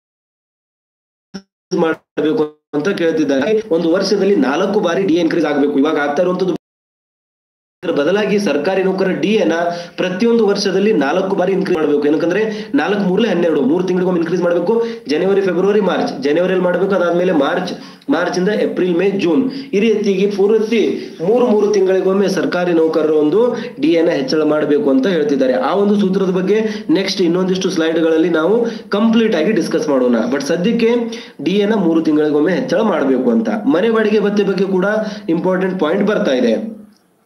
ಮಾಡಬೇಕು ಅಂತ ಕೇಳ್ತಿದ್ದಾರೆ ಒಂದು ವರ್ಷದಲ್ಲಿ ನಾಲ್ಕು ಬಾರಿ ಡಿ ಇನ್ಕ್ರೀಸ್ ಆಗಬೇಕು ಇವಾಗ ಆಗ್ತಾ ಇರುವಂತದ್ದು ಇದರ ಬದಲಾಗಿ ಸರ್ಕಾರಿ ನೌಕರರ ಡಿ ಅನ್ನ ಪ್ರತಿಯೊಂದು ವರ್ಷದಲ್ಲಿ ನಾಲ್ಕು ಬಾರಿ ಇನ್ಕ್ರೀಸ್ ಮಾಡಬೇಕು ಏನಕ್ಕಂದ್ರೆ ನಾಲ್ಕು ಮೂರಲೆ ಹನ್ನೆರಡು ಮೂರು ತಿಂಗಳಿಗೊಮ್ಮೆ ಇನ್ಕ್ರೀಸ್ ಮಾಡಬೇಕು ಜನವರಿ ಫೆಬ್ರವರಿ ಮಾರ್ಚ್ ಜನವರಿಯಲ್ಲಿ ಮಾಡಬೇಕು ಅದಾದ್ಮೇಲೆ ಮಾರ್ಚ್ ಮಾರ್ಚ್ ಇಂದ ಏಪ್ರಿಲ್ ಮೇ ಜೂನ್ ಈ ರೀತಿಯಾಗಿ ಪೂರ್ತಿ ಮೂರು ಮೂರು ತಿಂಗಳಿಗೊಮ್ಮೆ ಸರ್ಕಾರಿ ನೌಕರರ ಒಂದು ಡಿ ಅನ್ನ ಹೆಚ್ಚಳ ಮಾಡಬೇಕು ಅಂತ ಹೇಳ್ತಿದ್ದಾರೆ ಆ ಒಂದು ಸೂತ್ರದ ಬಗ್ಗೆ ನೆಕ್ಸ್ಟ್ ಇನ್ನೊಂದಿಷ್ಟು ಸ್ಲೈಡ್ಗಳಲ್ಲಿ ನಾವು ಕಂಪ್ಲೀಟ್ ಆಗಿ ಡಿಸ್ಕಸ್ ಮಾಡೋಣ ಬಟ್ ಸದ್ಯಕ್ಕೆ ಡಿ ಅನ್ನ ಮೂರು ತಿಂಗಳಿಗೊಮ್ಮೆ ಹೆಚ್ಚಳ ಮಾಡಬೇಕು ಅಂತ ಮನೆ ಬಾಡಿಗೆ ಭತ್ಯೆ ಬಗ್ಗೆ ಕೂಡ ಇಂಪಾರ್ಟೆಂಟ್ ಪಾಯಿಂಟ್ ಬರ್ತಾ ಇದೆ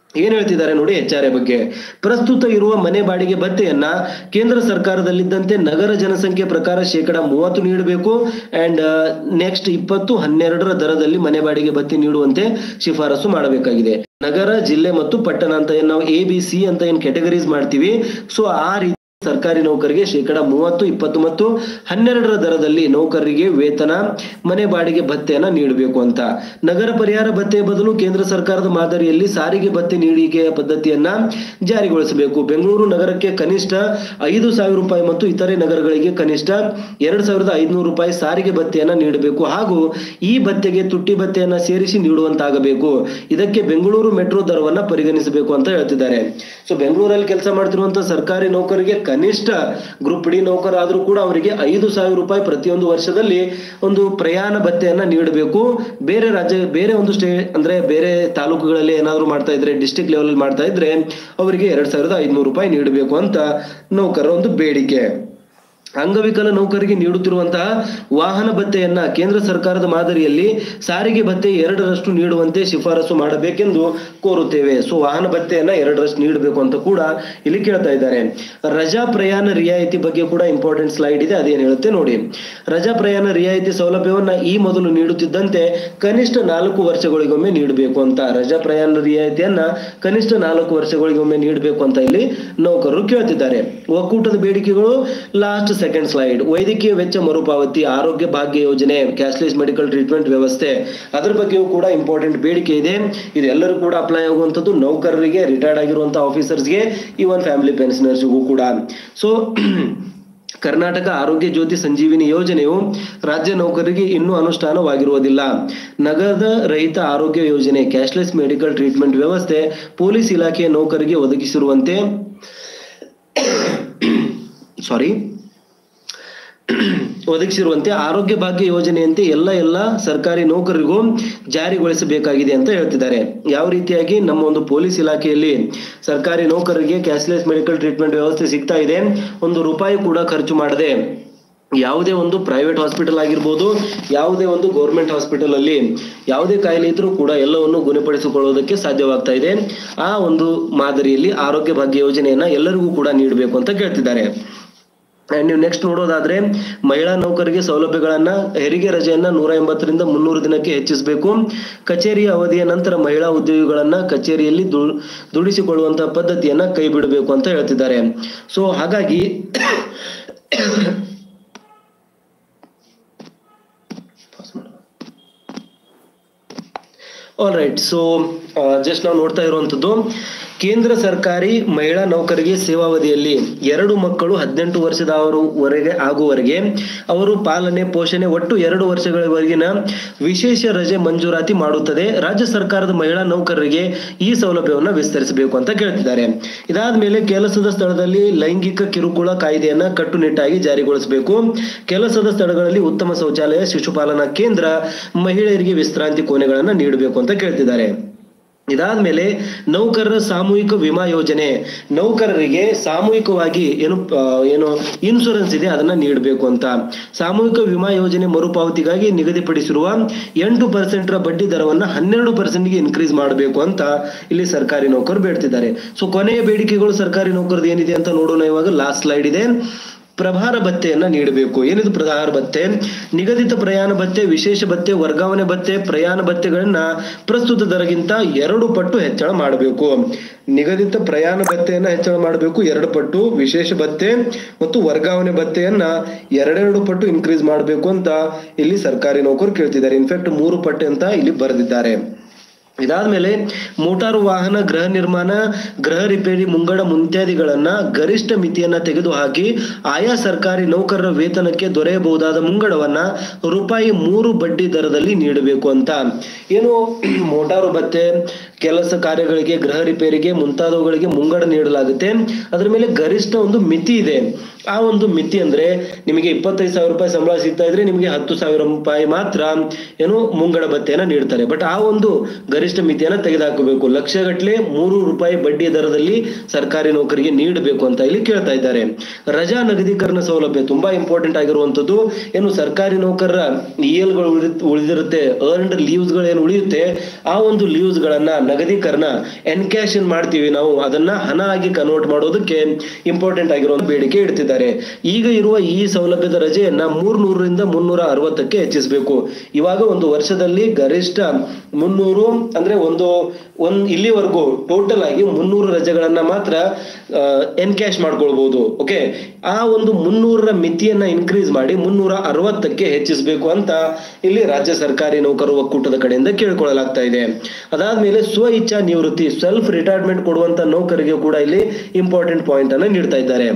ಏನ್ ಹೇಳ್ತಿದ್ದಾರೆ ನೋಡಿ ಎಚ್ ಆರ್ ಎ ಬಗ್ಗೆ ಪ್ರಸ್ತುತ ಇರುವ ಮನೆ ಬಾಡಿಗೆ ಭತ್ಯೆಯನ್ನ ಕೇಂದ್ರ ಸರ್ಕಾರದಲ್ಲಿದ್ದಂತೆ ನಗರ ಜನಸಂಖ್ಯೆ ಪ್ರಕಾರ ಶೇಕಡ ಮೂವತ್ತು ನೀಡಬೇಕು ಅಂಡ್ ನೆಕ್ಸ್ಟ್ ಇಪ್ಪತ್ತು ಹನ್ನೆರಡರ ದರದಲ್ಲಿ ಮನೆ ಬಾಡಿಗೆ ಭತ್ಯೆ ನೀಡುವಂತೆ ಶಿಫಾರಸು ಮಾಡಬೇಕಾಗಿದೆ ನಗರ ಜಿಲ್ಲೆ ಮತ್ತು ಪಟ್ಟಣ ಅಂತ ಏನ್ ನಾವು ಎ ಬಿ ಸಿ ಅಂತ ಏನ್ ಕೆಟಗರೀಸ್ ಮಾಡ್ತೀವಿ ಸೊ ಆ ರೀತಿ ಸರ್ಕಾರಿ ನೌಕರಿಗೆ ಶೇಕಡ ಮೂವತ್ತು ಇಪ್ಪತ್ತು ಮತ್ತು ಹನ್ನೆರಡರ ದರದಲ್ಲಿ ನೌಕರರಿಗೆ ವೇತನ ಮನೆ ಬಾಡಿಗೆ ಭತ್ಯೆಯನ್ನ ನೀಡಬೇಕು ಅಂತ ನಗರ ಪರಿಹಾರ ಭತ್ಯೆ ಬದಲು ಕೇಂದ್ರ ಸರ್ಕಾರದ ಮಾದರಿಯಲ್ಲಿ ಸಾರಿಗೆ ಭತ್ಯೆ ನೀಡಿಕೆಯ ಪದ್ಧತಿಯನ್ನ ಜಾರಿಗೊಳಿಸಬೇಕು ಬೆಂಗಳೂರು ನಗರಕ್ಕೆ ಕನಿಷ್ಠ ಐದು ಸಾವಿರ ರೂಪಾಯಿ ಮತ್ತು ಇತರೆ ನಗರಗಳಿಗೆ ಕನಿಷ್ಠ ಎರಡ್ ಸಾವಿರದ ಐದುನೂರು ರೂಪಾಯಿ ಸಾರಿಗೆ ಭತ್ಯೆಯನ್ನ ನೀಡಬೇಕು ಹಾಗೂ ಈ ಭತ್ಯೆಗೆ ತುಟ್ಟಿ ಭತ್ಯೆಯನ್ನ ಸೇರಿಸಿ ನೀಡುವಂತಾಗಬೇಕು ಇದಕ್ಕೆ ಬೆಂಗಳೂರು ಮೆಟ್ರೋ ದರವನ್ನ ಪರಿಗಣಿಸಬೇಕು ಅಂತ ಹೇಳ್ತಿದ್ದಾರೆ ಸೊ ಬೆಂಗಳೂರಲ್ಲಿ ಕೆಲಸ ಮಾಡ್ತಿರುವಂತ ಸರ್ಕಾರಿ ನೌಕರಿಗೆ ಕನಿಷ್ಠ ಗ್ರೂಪ್ ಡಿ ನೌಕರ ಆದ್ರೂ ಕೂಡ ಅವರಿಗೆ ಐದು ಸಾವಿರ ರೂಪಾಯಿ ಪ್ರತಿಯೊಂದು ವರ್ಷದಲ್ಲಿ ಒಂದು ಪ್ರಯಾಣ ಭತ್ಯೆಯನ್ನ ನೀಡಬೇಕು ಬೇರೆ ರಾಜ್ಯ ಬೇರೆ ಒಂದು ಸ್ಟೇ ಅಂದ್ರೆ ಬೇರೆ ತಾಲೂಕುಗಳಲ್ಲಿ ಏನಾದ್ರು ಮಾಡ್ತಾ ಇದ್ರೆ ಡಿಸ್ಟ್ರಿಕ್ಟ್ ಲೆವೆಲ್ ಮಾಡ್ತಾ ಇದ್ರೆ ಅವರಿಗೆ ಎರಡ್ ಸಾವಿರದ ಐದುನೂರು ರೂಪಾಯಿ ನೀಡಬೇಕು ಅಂತ ನೌಕರರ ಒಂದು ಬೇಡಿಕೆ ಅಂಗವಿಕಲ ನೌಕರಿಗೆ ನೀಡುತ್ತಿರುವಂತಹ ವಾಹನ ಭತ್ಯೆಯನ್ನ ಕೇಂದ್ರ ಸರ್ಕಾರದ ಮಾದರಿಯಲ್ಲಿ ಸಾರಿಗೆ ಭತ್ಯೆ ಎರಡರಷ್ಟು ನೀಡುವಂತೆ ಶಿಫಾರಸು ಮಾಡಬೇಕೆಂದು ಕೋರುತ್ತೇವೆ ಸೊ ವಾಹನ ಭತ್ಯೆಯನ್ನ ಎರಡರಷ್ಟು ನೀಡಬೇಕು ಅಂತ ಕೂಡ ಇಲ್ಲಿ ಕೇಳ್ತಾ ಇದ್ದಾರೆ ರಜಾ ಪ್ರಯಾಣ ರಿಯಾಯಿತಿ ಬಗ್ಗೆ ಕೂಡ ಇಂಪಾರ್ಟೆಂಟ್ ಸ್ಲೈಡ್ ಇದೆ ಅದೇನು ಹೇಳುತ್ತೆ ನೋಡಿ ರಜಾ ಪ್ರಯಾಣ ರಿಯಾಯಿತಿ ಸೌಲಭ್ಯವನ್ನ ಈ ಮೊದಲು ನೀಡುತ್ತಿದ್ದಂತೆ ಕನಿಷ್ಠ ನಾಲ್ಕು ವರ್ಷಗಳಿಗೊಮ್ಮೆ ನೀಡಬೇಕು ಅಂತ ರಜಾ ಪ್ರಯಾಣ ರಿಯಾಯಿತಿಯನ್ನ ಕನಿಷ್ಠ ನಾಲ್ಕು ವರ್ಷಗಳಿಗೊಮ್ಮೆ ನೀಡಬೇಕು ಅಂತ ಇಲ್ಲಿ ನೌಕರರು ಕೇಳ್ತಿದ್ದಾರೆ ಒಕ್ಕೂಟದ ಬೇಡಿಕೆಗಳು ಲಾಸ್ಟ್ ಸೆಕೆಂಡ್ ಸ್ಲೈಡ್ ವೈದ್ಯಕೀಯ ವೆಚ್ಚ ಮರುಪಾವತಿ ಆರೋಗ್ಯ ಭಾಗ್ಯ ಯೋಜನೆ ಕ್ಯಾಶ್ಲೆಸ್ ಮೆಡಿಕಲ್ ಟ್ರೀಟ್ಮೆಂಟ್ ವ್ಯವಸ್ಥೆ ಅದ್ರ ಬಗ್ಗೆಯೂ ಕೂಡ ಇಂಪಾರ್ಟೆಂಟ್ ಬೇಡಿಕೆ ಇದೆ ಇದೆಲ್ಲರೂ ಕೂಡ ಅಪ್ಲೈ ಆಗುವಂಥದ್ದು ನೌಕರರಿಗೆ ರಿಟೈರ್ಡ್ ಆಗಿರುವಂತಹ ಆಫೀಸರ್ಸ್ಗೆ ಇವನ್ ಫ್ಯಾಮಿಲಿ ಪೆನ್ಷನರ್ಸ್ಗೂ ಕೂಡ ಸೊ ಕರ್ನಾಟಕ ಆರೋಗ್ಯ ಜ್ಯೋತಿ ಸಂಜೀವಿನಿ ಯೋಜನೆಯು ರಾಜ್ಯ ನೌಕರರಿಗೆ ಇನ್ನೂ ಅನುಷ್ಠಾನವಾಗಿರುವುದಿಲ್ಲ ನಗದ ರಹಿತ ಆರೋಗ್ಯ ಯೋಜನೆ ಕ್ಯಾಶ್ಲೆಸ್ ಮೆಡಿಕಲ್ ಟ್ರೀಟ್ಮೆಂಟ್ ವ್ಯವಸ್ಥೆ ಪೊಲೀಸ್ ಇಲಾಖೆಯ ನೌಕರಿಗೆ ಒದಗಿಸಿರುವಂತೆ ಸಾರಿ ಒದಗಿಸಿರುವಂತೆ ಆರೋಗ್ಯ ಭಾಗ್ಯ ಯೋಜನೆಯಂತೆ ಎಲ್ಲ ಎಲ್ಲ ಸರ್ಕಾರಿ ನೌಕರರಿಗೂ ಜಾರಿಗೊಳಿಸಬೇಕಾಗಿದೆ ಅಂತ ಹೇಳ್ತಿದ್ದಾರೆ ಯಾವ ರೀತಿಯಾಗಿ ನಮ್ಮ ಒಂದು ಪೊಲೀಸ್ ಇಲಾಖೆಯಲ್ಲಿ ಸರ್ಕಾರಿ ನೌಕರರಿಗೆ ಕ್ಯಾಶ್ಲೆಸ್ ಮೆಡಿಕಲ್ ಟ್ರೀಟ್ಮೆಂಟ್ ವ್ಯವಸ್ಥೆ ಸಿಗ್ತಾ ಇದೆ ಒಂದು ರೂಪಾಯಿ ಕೂಡ ಖರ್ಚು ಮಾಡದೆ ಯಾವುದೇ ಒಂದು ಪ್ರೈವೇಟ್ ಹಾಸ್ಪಿಟಲ್ ಆಗಿರ್ಬೋದು ಯಾವುದೇ ಒಂದು ಗೌರ್ಮೆಂಟ್ ಹಾಸ್ಪಿಟಲ್ ಅಲ್ಲಿ ಯಾವುದೇ ಕಾಯಿಲೆ ಇದ್ರೂ ಕೂಡ ಎಲ್ಲವನ್ನು ಗುಣಪಡಿಸಿಕೊಳ್ಳುವುದಕ್ಕೆ ಸಾಧ್ಯವಾಗ್ತಾ ಇದೆ ಆ ಒಂದು ಮಾದರಿಯಲ್ಲಿ ಆರೋಗ್ಯ ಭಾಗ್ಯ ಯೋಜನೆಯನ್ನ ಎಲ್ಲರಿಗೂ ಕೂಡ ನೀಡಬೇಕು ಅಂತ ಕೇಳ್ತಿದ್ದಾರೆ ಅಂಡ್ ನೀವು ನೆಕ್ಸ್ಟ್ ನೋಡೋದಾದ್ರೆ ಮಹಿಳಾ ನೌಕರಿಗೆ ಸೌಲಭ್ಯಗಳನ್ನ ಹೆರಿಗೆ ರಜೆಯನ್ನ ನೂರ ಎಂಬತ್ತರಿಂದ ಮುನ್ನೂರು ದಿನಕ್ಕೆ ಹೆಚ್ಚಿಸಬೇಕು ಕಚೇರಿಯ ಅವಧಿಯ ನಂತರ ಮಹಿಳಾ ಉದ್ಯೋಗಿಗಳನ್ನ ಕಚೇರಿಯಲ್ಲಿ ದು- ದುಡಿಸಿಕೊಳ್ಳುವಂತಹ ಪದ್ಧತಿಯನ್ನ ಕೈ ಬಿಡಬೇಕು ಅಂತ ಹೇಳ್ತಿದ್ದಾರೆ ಸೊ ಹಾಗಾಗಿ ಆಲ್ ರೈಟ್ ಸೊ ಜಸ್ಟ್ ನಾವು ನೋಡ್ತಾ ಇರುವಂತದ್ದು ಕೇಂದ್ರ ಸರ್ಕಾರಿ ಮಹಿಳಾ ನೌಕರಿಗೆ ಸೇವಾವಧಿಯಲ್ಲಿ ಎರಡು ಮಕ್ಕಳು ಹದಿನೆಂಟು ವರ್ಷದವರೆಗೆ ಆಗುವವರೆಗೆ ಅವರು ಪಾಲನೆ ಪೋಷಣೆ ಒಟ್ಟು ಎರಡು ವರ್ಷಗಳವರೆಗಿನ ವಿಶೇಷ ರಜೆ ಮಂಜೂರಾತಿ ಮಾಡುತ್ತದೆ ರಾಜ್ಯ ಸರ್ಕಾರದ ಮಹಿಳಾ ನೌಕರರಿಗೆ ಈ ಸೌಲಭ್ಯವನ್ನು ವಿಸ್ತರಿಸಬೇಕು ಅಂತ ಕೇಳ್ತಿದ್ದಾರೆ ಇದಾದ ಮೇಲೆ ಕೆಲಸದ ಸ್ಥಳದಲ್ಲಿ ಲೈಂಗಿಕ ಕಿರುಕುಳ ಕಾಯ್ದೆಯನ್ನ ಕಟ್ಟುನಿಟ್ಟಾಗಿ ಜಾರಿಗೊಳಿಸಬೇಕು ಕೆಲಸದ ಸ್ಥಳಗಳಲ್ಲಿ ಉತ್ತಮ ಶೌಚಾಲಯ ಶಿಶುಪಾಲನಾ ಕೇಂದ್ರ ಮಹಿಳೆಯರಿಗೆ ವಿಶ್ರಾಂತಿ ಕೋಣೆಗಳನ್ನ ನೀಡಬೇಕು ಅಂತ ಕೇಳ್ತಿದ್ದಾರೆ ಇದಾದ್ಮೇಲೆ ನೌಕರರ ಸಾಮೂಹಿಕ ವಿಮಾ ಯೋಜನೆ ನೌಕರರಿಗೆ ಸಾಮೂಹಿಕವಾಗಿ ಏನು ಆ, ಏನು ಇನ್ಶೂರೆನ್ಸ್ ಇದೆ ಅದನ್ನ ನೀಡಬೇಕು ಅಂತ ಸಾಮೂಹಿಕ ವಿಮಾ ಯೋಜನೆ ಮರುಪಾವತಿಗಾಗಿ ನಿಗದಿಪಡಿಸಿರುವ ಎಂಟು ಪರ್ಸೆಂಟ್ ಬಡ್ಡಿ ದರವನ್ನ ಹನ್ನೆರಡು ಪರ್ಸೆಂಟ್ಗೆ ಇನ್ಕ್ರೀಸ್ ಮಾಡಬೇಕು ಅಂತ ಇಲ್ಲಿ ಸರ್ಕಾರಿ ನೌಕರರು ಬೇಡ್ತಿದ್ದಾರೆ ಸೊ ಕೊನೆಯ ಬೇಡಿಕೆಗಳು ಸರ್ಕಾರಿ ನೌಕರದ್ದು ಏನಿದೆ ಅಂತ ನೋಡೋಣ ಇವಾಗ ಲಾಸ್ಟ್ ಸ್ಲೈಡ್ ಇದೆ ಪ್ರಭಾರ ಭತ್ಯೆಯನ್ನ ನೀಡಬೇಕು ಏನಿದು ಪ್ರಭಾರ ಭತ್ಯೆ ನಿಗದಿತ ಪ್ರಯಾಣ ಭತ್ಯೆ ವಿಶೇಷ ಭತ್ಯೆ ವರ್ಗಾವಣೆ ಭತ್ಯೆ ಪ್ರಯಾಣ ಭತ್ಯೆಗಳನ್ನ ಪ್ರಸ್ತುತ ದರಗಿಂತ ಎರಡು ಪಟ್ಟು ಹೆಚ್ಚಳ ಮಾಡಬೇಕು ನಿಗದಿತ ಪ್ರಯಾಣ ಭತ್ಯೆಯನ್ನ ಹೆಚ್ಚಳ ಮಾಡಬೇಕು ಎರಡು ಪಟ್ಟು ವಿಶೇಷ ಭತ್ಯೆ ಮತ್ತು ವರ್ಗಾವಣೆ ಭತ್ಯೆಯನ್ನ ಎರಡೆರಡು ಪಟ್ಟು ಇನ್ಕ್ರೀಸ್ ಮಾಡಬೇಕು ಅಂತ ಇಲ್ಲಿ ಸರ್ಕಾರಿ ನೌಕರು ಕೇಳ್ತಿದ್ದಾರೆ ಇನ್ಫ್ಯಾಕ್ಟ್ ಮೂರು ಪಟ್ಟು ಅಂತ ಇಲ್ಲಿ ಬರೆದಿದ್ದಾರೆ ಇದಾದ್ಮೇಲೆ ಮೋಟಾರು ವಾಹನ ಗೃಹ ನಿರ್ಮಾಣ ಗೃಹ ರಿಪೇರಿ ಮುಂಗಡ ಮುಂತ್ಯಾದಿಗಳನ್ನ ಗರಿಷ್ಠ ಮಿತಿಯನ್ನ ತೆಗೆದುಹಾಕಿ ಆಯಾ ಸರ್ಕಾರಿ ನೌಕರರ ವೇತನಕ್ಕೆ ದೊರೆಯಬಹುದಾದ ಮುಂಗಡವನ್ನ ರೂಪಾಯಿ ಮೂರು ಬಡ್ಡಿ ದರದಲ್ಲಿ ನೀಡಬೇಕು ಅಂತ ಏನು ಮೋಟಾರು ಭತ್ಯೆ ಕೆಲಸ ಕಾರ್ಯಗಳಿಗೆ ಗೃಹ ರಿಪೇರಿಗೆ ಮುಂತಾದವುಗಳಿಗೆ ಮುಂಗಡ ನೀಡಲಾಗುತ್ತೆ ಅದರ ಮೇಲೆ ಗರಿಷ್ಠ ಒಂದು ಮಿತಿ ಇದೆ ಆ ಒಂದು ಮಿತಿ ಅಂದ್ರೆ ನಿಮಗೆ ಇಪ್ಪತ್ತೈದು ಸಾವಿರ ರೂಪಾಯಿ ಸಂಬಳ ಸಿಗ್ತಾ ಇದ್ರೆ ನಿಮಗೆ ಹತ್ತು ಸಾವಿರ ರೂಪಾಯಿ ಮಾತ್ರ ಏನು ಮುಂಗಡ ಭತ್ಯೆಯನ್ನ ನೀಡ್ತಾರೆ ಬಟ್ ಆ ಒಂದು ಗರಿಷ್ಠ ಮಿತಿಯನ್ನ ತೆಗೆದುಹಾಕಬೇಕು ಲಕ್ಷಗಟ್ಟಲೆ ಮೂರು ರೂಪಾಯಿ ಬಡ್ಡಿ ದರದಲ್ಲಿ ಸರ್ಕಾರಿ ನೌಕರಿಗೆ ನೀಡಬೇಕು ಅಂತ ಇಲ್ಲಿ ಕೇಳ್ತಾ ಇದ್ದಾರೆ ರಜಾ ನಗದೀಕರಣ ಸೌಲಭ್ಯ ತುಂಬಾ ಇಂಪಾರ್ಟೆಂಟ್ ಆಗಿರುವಂತದ್ದು ಏನು ಸರ್ಕಾರಿ ನೌಕರರ ಇಎಲ್ ಗಳು ಉಳಿದ್- ಉಳಿದಿರುತ್ತೆ ಅರ್ನ್ಡ್ ಲೀವ್ಸ್ ಗಳು ಏನು ಉಳಿಯುತ್ತೆ ಆ ಒಂದು ಲೀವ್ಸ್ ಗಳನ್ನ ನಗದೀಕರಣ ಎನ್ಕ್ಯಾಶನ್ ಮಾಡ್ತೀವಿ ನಾವು ಅದನ್ನ ಹಣ ಆಗಿ ಕನ್ವರ್ಟ್ ಮಾಡೋದಕ್ಕೆ ಇಂಪಾರ್ಟೆಂಟ್ ಆಗಿರುವ ಬೇಡಿಕೆ ಇಡ್ತಿದ್ದಾರೆ ಈಗ ಇರುವ ಈ ಸೌಲಭ್ಯದ ರಜೆಯನ್ನ ಮೂರ್ನೂರರಿಂದ ಮುನ್ನೂರ ಅರವತ್ತಕ್ಕೆ ಹೆಚ್ಚಿಸಬೇಕು ಇವಾಗ ಒಂದು ವರ್ಷದಲ್ಲಿ ಗರಿಷ್ಠ ಮುನ್ನೂರು ಅಂದ್ರೆ ಒಂದು ಒಂದ್ ಇಲ್ಲಿವರೆಗೂ ಟೋಟಲ್ ಆಗಿ ಮುನ್ನೂರು ರಜೆಗಳನ್ನ ಮಾತ್ರ ಎನ್ಕ್ಯಾಶ್ ಮಾಡ್ಕೊಳ್ಬಹುದು ಓಕೆ ಆ ಒಂದು ಮುನ್ನೂರರ ಮಿತಿಯನ್ನ ಇನ್ಕ್ರೀಸ್ ಮಾಡಿ ಮುನ್ನೂರ ಅರವತ್ತಕ್ಕೆ ಹೆಚ್ಚಿಸಬೇಕು ಅಂತ ಇಲ್ಲಿ ರಾಜ್ಯ ಸರ್ಕಾರಿ ನೌಕರರ ಒಕ್ಕೂಟದ ಕಡೆಯಿಂದ ಕೇಳ್ಕೊಳ್ಳಲಾಗ್ತಾ ಇದೆ ಅದಾದ್ಮೇಲೆ ಸ್ವ ಇಚ್ಛಾ ನಿವೃತ್ತಿ ಸೆಲ್ಫ್ ರಿಟೈರ್ಮೆಂಟ್ ಕೊಡುವಂತ ನೌಕರಿಗೆ ಕೂಡ ಇಲ್ಲಿ ಇಂಪಾರ್ಟೆಂಟ್ ಪಾಯಿಂಟ್ ಅನ್ನ ನೀಡ್ತಾ ಇದ್ದಾರೆ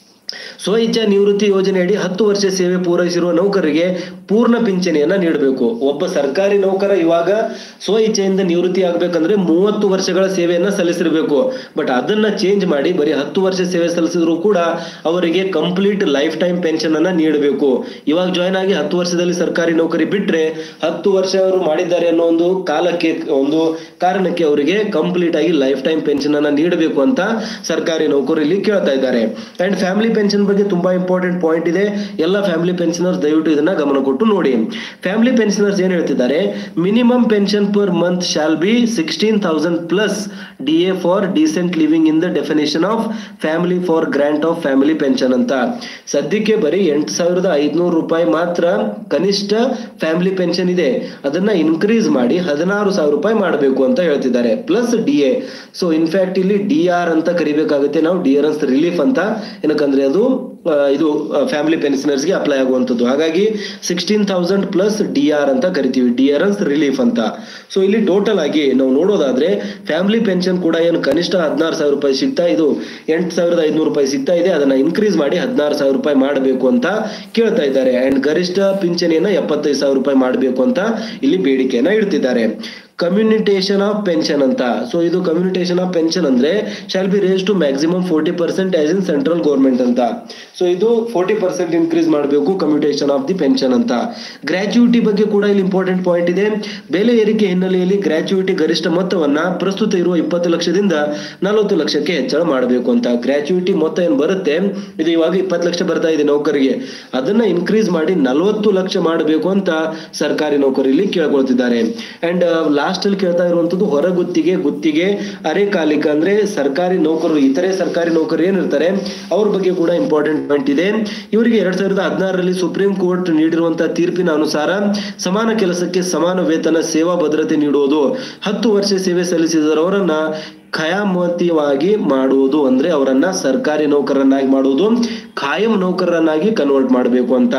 ಸ್ವ ಇಚ್ಛಾ ನಿವೃತ್ತಿ ಯೋಜನೆಯಡಿ ಹತ್ತು ವರ್ಷ ಸೇವೆ ಪೂರೈಸಿರುವ ನೌಕರರಿಗೆ ಪೂರ್ಣ ಪಿಂಚಣಿಯನ್ನ ನೀಡಬೇಕು ಒಬ್ಬ ಸರ್ಕಾರಿ ನೌಕರ ಇವಾಗ ಸ್ವ ಇಚ್ಛೆಯಿಂದ ನಿವೃತ್ತಿ ಆಗ್ಬೇಕಂದ್ರೆ ಮೂವತ್ತು ವರ್ಷಗಳ ಸೇವೆಯನ್ನ ಸಲ್ಲಿಸಿರಬೇಕು ಬಟ್ ಅದನ್ನ ಚೇಂಜ್ ಮಾಡಿ ಬರೀ ಹತ್ತು ವರ್ಷ ಸೇವೆ ಸಲ್ಲಿಸಿದ್ರು ಕೂಡ ಅವರಿಗೆ ಕಂಪ್ಲೀಟ್ ಲೈಫ್ ಟೈಮ್ ಪೆನ್ಷನ್ ಅನ್ನ ನೀಡಬೇಕು ಇವಾಗ ಜಾಯ್ನ್ ಆಗಿ ಹತ್ತು ವರ್ಷದಲ್ಲಿ ಸರ್ಕಾರಿ ನೌಕರಿ ಬಿಟ್ರೆ ಹತ್ತು ವರ್ಷ ಅವರು ಮಾಡಿದ್ದಾರೆ ಅನ್ನೋ ಒಂದು ಕಾಲಕ್ಕೆ ಒಂದು ಕಾರಣಕ್ಕೆ ಅವರಿಗೆ ಕಂಪ್ಲೀಟ್ ಆಗಿ ಲೈಫ್ ಟೈಮ್ ಪೆನ್ಷನ್ ಅನ್ನ ನೀಡಬೇಕು ಅಂತ ಸರ್ಕಾರಿ ನೌಕರು ಇಲ್ಲಿ ಕೇಳ್ತಾ ಇದ್ದಾರೆ ಅಂಡ್ ಫ್ಯಾಮಿಲಿ ಪೆನ್ಷನ್ ಬಗ್ಗೆ ತುಂಬಾ ಇಂಪಾರ್ಟೆಂಟ್ ಪಾಯಿಂಟ್ ಇದೆ ಎಲ್ಲ ಫ್ಯಾಮಿಲಿ ಪೆನ್ಷನರ್ಸ್ ದಯವಿಟ್ಟು ಇದನ್ನ ಗಮನ ಕೊಟ್ಟು ನೋಡಿ ಫ್ಯಾಮಿಲಿ ಪೆನ್ಷನರ್ಸ್ ಏನ್ ಹೇಳ್ತಿದ್ದಾರೆ minimum pension per month shall be sixteen thousand plus D A for decent living in the definition of family for grant of family pension ಅಂತ ಸದ್ಯಕ್ಕೆ ಬರೀ ಎಂಟು ಸಾವಿರದ ಐದ್ನೂರು ರೂಪಾಯಿ ಮಾತ್ರ ಕನಿಷ್ಠ ಫ್ಯಾಮಿಲಿ ಪೆನ್ಷನ್ ಇದೆ ಅದನ್ನ ಇನ್ಕ್ರೀಸ್ ಮಾಡಿ ಹದಿನಾರು ಸಾವಿರ ರೂಪಾಯಿ ಮಾಡಬೇಕು ಅಂತ ಹೇಳ್ತಿದ್ದಾರೆ plus D A so in fact ಇಲ್ಲಿ ಡಿ ಆರ್ ಅಂತ ಕರಿಬೇಕಾಗುತ್ತೆ ನಾವು ಡಿಯರೆನ್ಸ್ ರಿಲೀಫ್ ಅಂತ ಏನಕ್ಕಂದ್ರೆ ಅದು ಆ, ಇದು ಫ್ಯಾಮಿಲಿ ಗೆ ಅಪ್ಲೈ ಆಗುವಂಥದ್ದು ಹಾಗಾಗಿ sixteen thousand plus D R ಅಂತ ಕರಿತೀವಿ ಡಿಯರೆನ್ಸ್ ರಿಲೀಫ್ ಅಂತ ಸೊ ಇಲ್ಲಿ ಟೋಟಲ್ ಆಗಿ ನಾವು ನೋಡೋದಾದ್ರೆ ಫ್ಯಾಮಿಲಿ ಪೆನ್ಷನ್ ಕೂಡ ಏನು ಕನಿಷ್ಠ ಹದಿನಾರು ಸಾವಿರ ರೂಪಾಯಿ ಸಿಗ್ತಾ ಇದು ಎಂಟು ಸಾವಿರದ ಐದ್ನೂರು ರೂಪಾಯಿ ಸಿಗ್ತಾ ಇದೆ ಅದನ್ನ ಇನ್ಕ್ರೀಸ್ ಮಾಡಿ ಹದಿನಾರು ಸಾವಿರ ರೂಪಾಯಿ ಮಾಡಬೇಕು ಅಂತ ಕೇಳ್ತಾ ಇದ್ದಾರೆ ಅಂಡ್ ಗರಿಷ್ಠ ಪಿಂಚಣಿಯನ್ನ ಎಪ್ಪತ್ತೈದು ಸಾವಿರ ರೂಪಾಯಿ ಮಾಡಬೇಕು ಅಂತ ಇಲ್ಲಿ ಬೇಡಿಕೆಯನ್ನ ಇಡ್ತಿದ್ದಾರೆ ಕಮ್ಯುನಿಟೇಷನ್ ಆಫ್ ಪೆನ್ಷನ್ ಅಂತ ಸೊ ಇದು ಕಮ್ಯುನಿಟೇಷನ್ ಆಫ್ ಪೆನ್ಷನ್ ಅಂದ್ರೆ shall be raise to maximum forty percent as in central government ಅಂತ ಸೊ ಇದು ಫೋರ್ಟಿ ಪರ್ಸೆಂಟ್ ಇನ್ಕ್ರೀಸ್ ಮಾಡಬೇಕು ಕಮ್ಯುಟೇಷನ್ ಆಫ್ ದಿ ಪೆನ್ಷನ್ ಅಂತ ಗ್ರಾಚ್ಯುಯಿಟಿ ಬಗ್ಗೆ ಕೂಡ ಇಲ್ಲಿ ಇಂಪಾರ್ಟೆಂಟ್ ಪಾಯಿಂಟ್ ಇದೆ ಬೆಲೆ ಏರಿಕೆ ಹಿನ್ನೆಲೆಯಲ್ಲಿ ಗ್ರಾಚ್ಯುಯಿಟಿ ಗರಿಷ್ಠ ಮೊತ್ತವನ್ನ ಪ್ರಸ್ತುತ ಇರುವ ಇಪ್ಪತ್ತು ಲಕ್ಷದಿಂದ ನಲವತ್ತು ಲಕ್ಷಕ್ಕೆ ಹೆಚ್ಚಳ ಮಾಡಬೇಕು ಅಂತ ಗ್ರಾಚ್ಯುಯಿಟಿ ಮೊತ್ತ ಏನ್ ಬರುತ್ತೆ ಇದು ಇವಾಗ ಇಪ್ಪತ್ತು ಲಕ್ಷ ಬರ್ತಾ ಇದೆ ನೌಕರಿಗೆ ಅದನ್ನ ಇನ್ಕ್ರೀಸ್ ಮಾಡಿ ನಲವತ್ತು ಲಕ್ಷ ಮಾಡಬೇಕು ಅಂತ ಸರ್ಕಾರಿ ನೌಕರಲ್ಲಿ ಕೇಳ್ಕೊಳ್ತಿದ್ದಾರೆ ಅಂಡ್ ಲಾಸ್ಟ್ ಅಲ್ಲಿ ಕೇಳ್ತಾ ಇರುವಂತದ್ದು ಹೊರಗುತ್ತಿಗೆ ಗುತ್ತಿಗೆ ಅರೆಕಾಲಿಕ ಅಂದ್ರೆ ಸರ್ಕಾರಿ ನೌಕರರು ಇತರೆ ಸರ್ಕಾರಿ ನೌಕರು ಏನಿರ್ತಾರೆ ಅವ್ರ ಬಗ್ಗೆ ಕೂಡ ಇಂಪಾರ್ಟೆಂಟ್ ಪಾಯಿಂಟ್ ಇದೆ ಇವರಿಗೆ ಎರಡ್ ಸಾವಿರದ ಹದಿನಾರರಲ್ಲಿ ಸುಪ್ರೀಂ ಕೋರ್ಟ್ ನೀಡಿರುವಂತಹ ತೀರ್ಪಿನ ಅನುಸಾರ ಸಮಾನ ಕೆಲಸಕ್ಕೆ ಸಮಾನ ವೇತನ ಸೇವಾ ಭದ್ರತೆ ನೀಡುವುದು ಹತ್ತು ವರ್ಷ ಸೇವೆ ಸಲ್ಲಿಸಿದವರನ್ನ ಖಯಾಮತಿವಾಗಿ ಮಾಡುವುದು ಅಂದ್ರೆ ಅವರನ್ನ ಸರ್ಕಾರಿ ನೌಕರರನ್ನಾಗಿ ಮಾಡುವುದು ಖಾಯಂ ನೌಕರರನ್ನಾಗಿ ಕನ್ವರ್ಟ್ ಮಾಡಬೇಕು ಅಂತ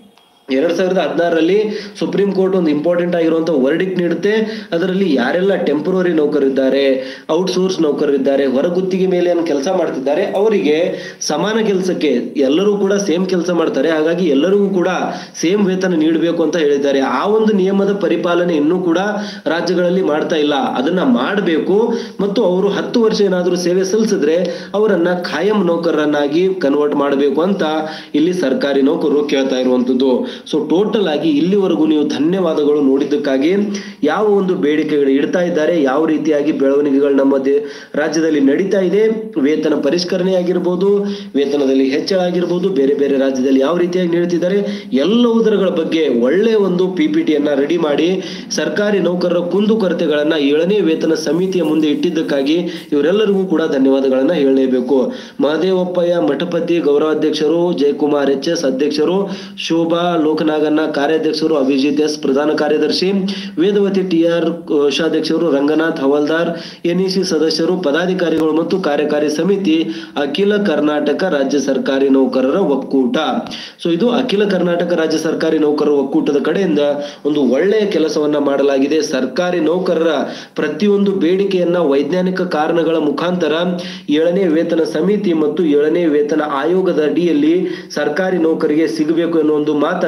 ಎರಡ್ ಸಾವಿರದ ಹದಿನಾರರಲ್ಲಿ ಸುಪ್ರೀಂ ಕೋರ್ಟ್ ಒಂದು ಇಂಪಾರ್ಟೆಂಟ್ ಆಗಿರುವಂತ ವರ್ಡಿಕ್ ನೀಡುತ್ತೆ ಅದರಲ್ಲಿ ಯಾರೆಲ್ಲ ಟೆಂಪರರಿ ನೌಕರಿದ್ದಾರೆ ಔಟ್ಸೋರ್ಸ್ ನೌಕರರಿದ್ದಾರೆ ಹೊರಗುತ್ತಿಗೆ ಮೇಲೆ ಏನು ಕೆಲಸ ಮಾಡ್ತಿದ್ದಾರೆ ಅವರಿಗೆ ಸಮಾನ ಕೆಲಸಕ್ಕೆ ಎಲ್ಲರೂ ಕೂಡ ಸೇಮ್ ಕೆಲಸ ಮಾಡ್ತಾರೆ ಹಾಗಾಗಿ ಎಲ್ಲರಿಗೂ ಕೂಡ ಸೇಮ್ ವೇತನ ನೀಡಬೇಕು ಅಂತ ಹೇಳಿದ್ದಾರೆ ಆ ಒಂದು ನಿಯಮದ ಪರಿಪಾಲನೆ ಇನ್ನೂ ಕೂಡ ರಾಜ್ಯಗಳಲ್ಲಿ ಮಾಡ್ತಾ ಇಲ್ಲ ಅದನ್ನ ಮಾಡಬೇಕು ಮತ್ತು ಅವರು ಹತ್ತು ವರ್ಷ ಏನಾದರೂ ಸೇವೆ ಸಲ್ಲಿಸಿದ್ರೆ ಅವರನ್ನ ಖಾಯಂ ನೌಕರರನ್ನಾಗಿ ಕನ್ವರ್ಟ್ ಮಾಡಬೇಕು ಅಂತ ಇಲ್ಲಿ ಸರ್ಕಾರಿ ನೌಕರರು ಕೇಳ್ತಾ ಇರುವಂತದ್ದು ಸೊ ಟೋಟಲ್ ಆಗಿ ಇಲ್ಲಿವರೆಗೂ ನೀವು ಧನ್ಯವಾದಗಳು ನೋಡಿದ್ದಕ್ಕಾಗಿ ಯಾವ ಒಂದು ಬೇಡಿಕೆಗಳು ಇಡ್ತಾ ಇದ್ದಾರೆ ಯಾವ ರೀತಿಯಾಗಿ ಬೆಳವಣಿಗೆಗಳು ನಮ್ಮ ದೇ- ರಾಜ್ಯದಲ್ಲಿ ನಡೀತಾ ಇದೆ ವೇತನ ಪರಿಷ್ಕರಣೆ ಆಗಿರ್ಬೋದು ವೇತನದಲ್ಲಿ ಹೆಚ್ಚಳ ಆಗಿರ್ಬೋದು ಬೇರೆ ಬೇರೆ ರಾಜ್ಯದಲ್ಲಿ ಯಾವ ರೀತಿಯಾಗಿ ನೀಡುತ್ತಿದ್ದಾರೆ ಎಲ್ಲವುದರ ಬಗ್ಗೆ ಒಳ್ಳೆಯ ಒಂದು ಪಿ ಪಿ ಟಿಯನ್ನ ರೆಡಿ ಮಾಡಿ ಸರ್ಕಾರಿ ನೌಕರರ ಕುಂದುಕೊರತೆಗಳನ್ನ ಏಳನೇ ವೇತನ ಸಮಿತಿಯ ಮುಂದೆ ಇಟ್ಟಿದ್ದಕ್ಕಾಗಿ ಇವರೆಲ್ಲರಿಗೂ ಕೂಡ ಧನ್ಯವಾದಗಳನ್ನ ಹೇಳಲೇಬೇಕು ಮಹದೇವಪ್ಪಯ್ಯ ಮಠಪತಿ ಗೌರವಾಧ್ಯಕ್ಷರು ಜಯಕುಮಾರ್ ಎಚ್ ಎಸ್ ಅಧ್ಯಕ್ಷರು ಶೋಭಾ ಲೋಕನಾಗನ್ನ ಕಾರ್ಯಾಧ್ಯಕ್ಷರು ಅಭಿಜಿತ್ ಎಸ್ ಪ್ರಧಾನ ಕಾರ್ಯದರ್ಶಿ ವೇದವತಿ ಟಿ ಆರ್ ಕೋಶಾಧ್ಯಕ್ಷರು ರಂಗನಾಥ್ ಹವಲ್ದಾರ್ ಎನ್ಇಸಿ ಸದಸ್ಯರು ಪದಾಧಿಕಾರಿಗಳು ಮತ್ತು ಕಾರ್ಯಕಾರಿ ಸಮಿತಿ ಅಖಿಲ ಕರ್ನಾಟಕ ರಾಜ್ಯ ಸರ್ಕಾರಿ ನೌಕರರ ಒಕ್ಕೂಟ ಸೊ ಇದು ಅಖಿಲ ಕರ್ನಾಟಕ ರಾಜ್ಯ ಸರ್ಕಾರಿ ನೌಕರರ ಒಕ್ಕೂಟದ ಕಡೆಯಿಂದ ಒಂದು ಒಳ್ಳೆಯ ಕೆಲಸವನ್ನ ಮಾಡಲಾಗಿದೆ ಸರ್ಕಾರಿ ನೌಕರರ ಪ್ರತಿಯೊಂದು ಬೇಡಿಕೆಯನ್ನ ವೈಜ್ಞಾನಿಕ ಕಾರಣಗಳ ಮುಖಾಂತರ ಏಳನೇ ವೇತನ ಸಮಿತಿ ಮತ್ತು ಏಳನೇ ವೇತನ ಆಯೋಗದ ಅಡಿಯಲ್ಲಿ ಸರ್ಕಾರಿ ನೌಕರಿಗೆ ಸಿಗಬೇಕು ಎನ್ನುವ ಒಂದು ಮಾತನ್ನ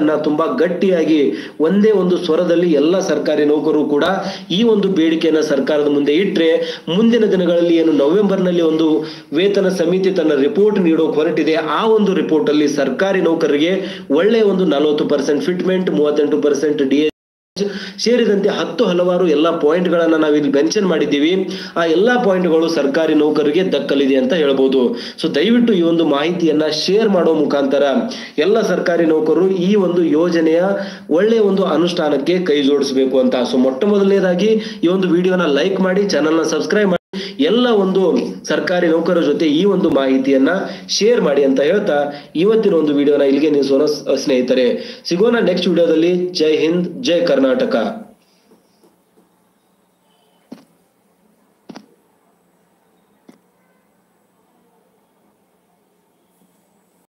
ಮಾತನ್ನ ತುಂಬಾ ಗಟ್ಟಿಯಾಗಿ ಒಂದೇ ಒಂದು ಸ್ವರದಲ್ಲಿ ಎಲ್ಲ ಸರ್ಕಾರಿ ನೌಕರರು ಕೂಡ ಈ ಒಂದು ಬೇಡಿಕೆಯನ್ನ ಸರ್ಕಾರದ ಮುಂದೆ ಇಟ್ರೆ ಮುಂದಿನ ದಿನಗಳಲ್ಲಿ ಏನು ನವೆಂಬರ್ ನಲ್ಲಿ ಒಂದು ವೇತನ ಸಮಿತಿ ತನ್ನ ರಿಪೋರ್ಟ್ ನೀಡೋಕೆ ಹೊರಟಿದೆ ಆ ಒಂದು ರಿಪೋರ್ಟ್ ಅಲ್ಲಿ ಸರ್ಕಾರಿ ನೌಕರರಿಗೆ ಒಳ್ಳೆ ಒಂದು ನಲವತ್ತು ಪರ್ಸೆಂಟ್ ಫಿಟ್ಮೆಂಟ್ ಮೂವತ್ತೆಂಟು ಪರ್ಸೆಂಟ್ ಡಿ ಸೇರಿದಂತೆ ಹತ್ತು ಹಲವಾರು ಎಲ್ಲ ಪಾಯಿಂಟ್ ಗಳನ್ನ ನಾವು ಇಲ್ಲಿ ಮೆನ್ಷನ್ ಮಾಡಿದ್ದೀವಿ ಆ ಎಲ್ಲಾ ಪಾಯಿಂಟ್ಗಳು ಸರ್ಕಾರಿ ನೌಕರರಿಗೆ ದಕ್ಕಲಿದೆ ಅಂತ ಹೇಳ್ಬೋದು ಸೊ ದಯವಿಟ್ಟು ಈ ಒಂದು ಮಾಹಿತಿಯನ್ನ ಶೇರ್ ಮಾಡೋ ಮುಖಾಂತರ ಎಲ್ಲ ಸರ್ಕಾರಿ ನೌಕರರು ಈ ಒಂದು ಯೋಜನೆಯ ಒಳ್ಳೆಯ ಒಂದು ಅನುಷ್ಠಾನಕ್ಕೆ ಕೈ ಜೋಡಿಸಬೇಕು ಅಂತ ಸೊ ಮೊಟ್ಟ ಮೊದಲನೇದಾಗಿ ಈ ಒಂದು ವಿಡಿಯೋನ ಲೈಕ್ ಮಾಡಿ ಚಾನಲ್ನ ಸಬ್ಸ್ಕ್ರೈಬ್ ಮಾಡಿ ಎಲ್ಲ ಒಂದು ಸರ್ಕಾರಿ ನೌಕರರ ಜೊತೆ ಈ ಒಂದು ಮಾಹಿತಿಯನ್ನ ಶೇರ್ ಮಾಡಿ ಅಂತ ಹೇಳ್ತಾ ಇವತ್ತಿನ ಒಂದು ವಿಡಿಯೋನ ಇಲ್ಲಿಗೆ ನಿಲ್ಲಿಸೋಣ ಸ್ನೇಹಿತರೆ ಸಿಗೋಣ ನೆಕ್ಸ್ಟ್ ವಿಡಿಯೋದಲ್ಲಿ ಜೈ ಹಿಂದ್ ಜೈ ಕರ್ನಾಟಕ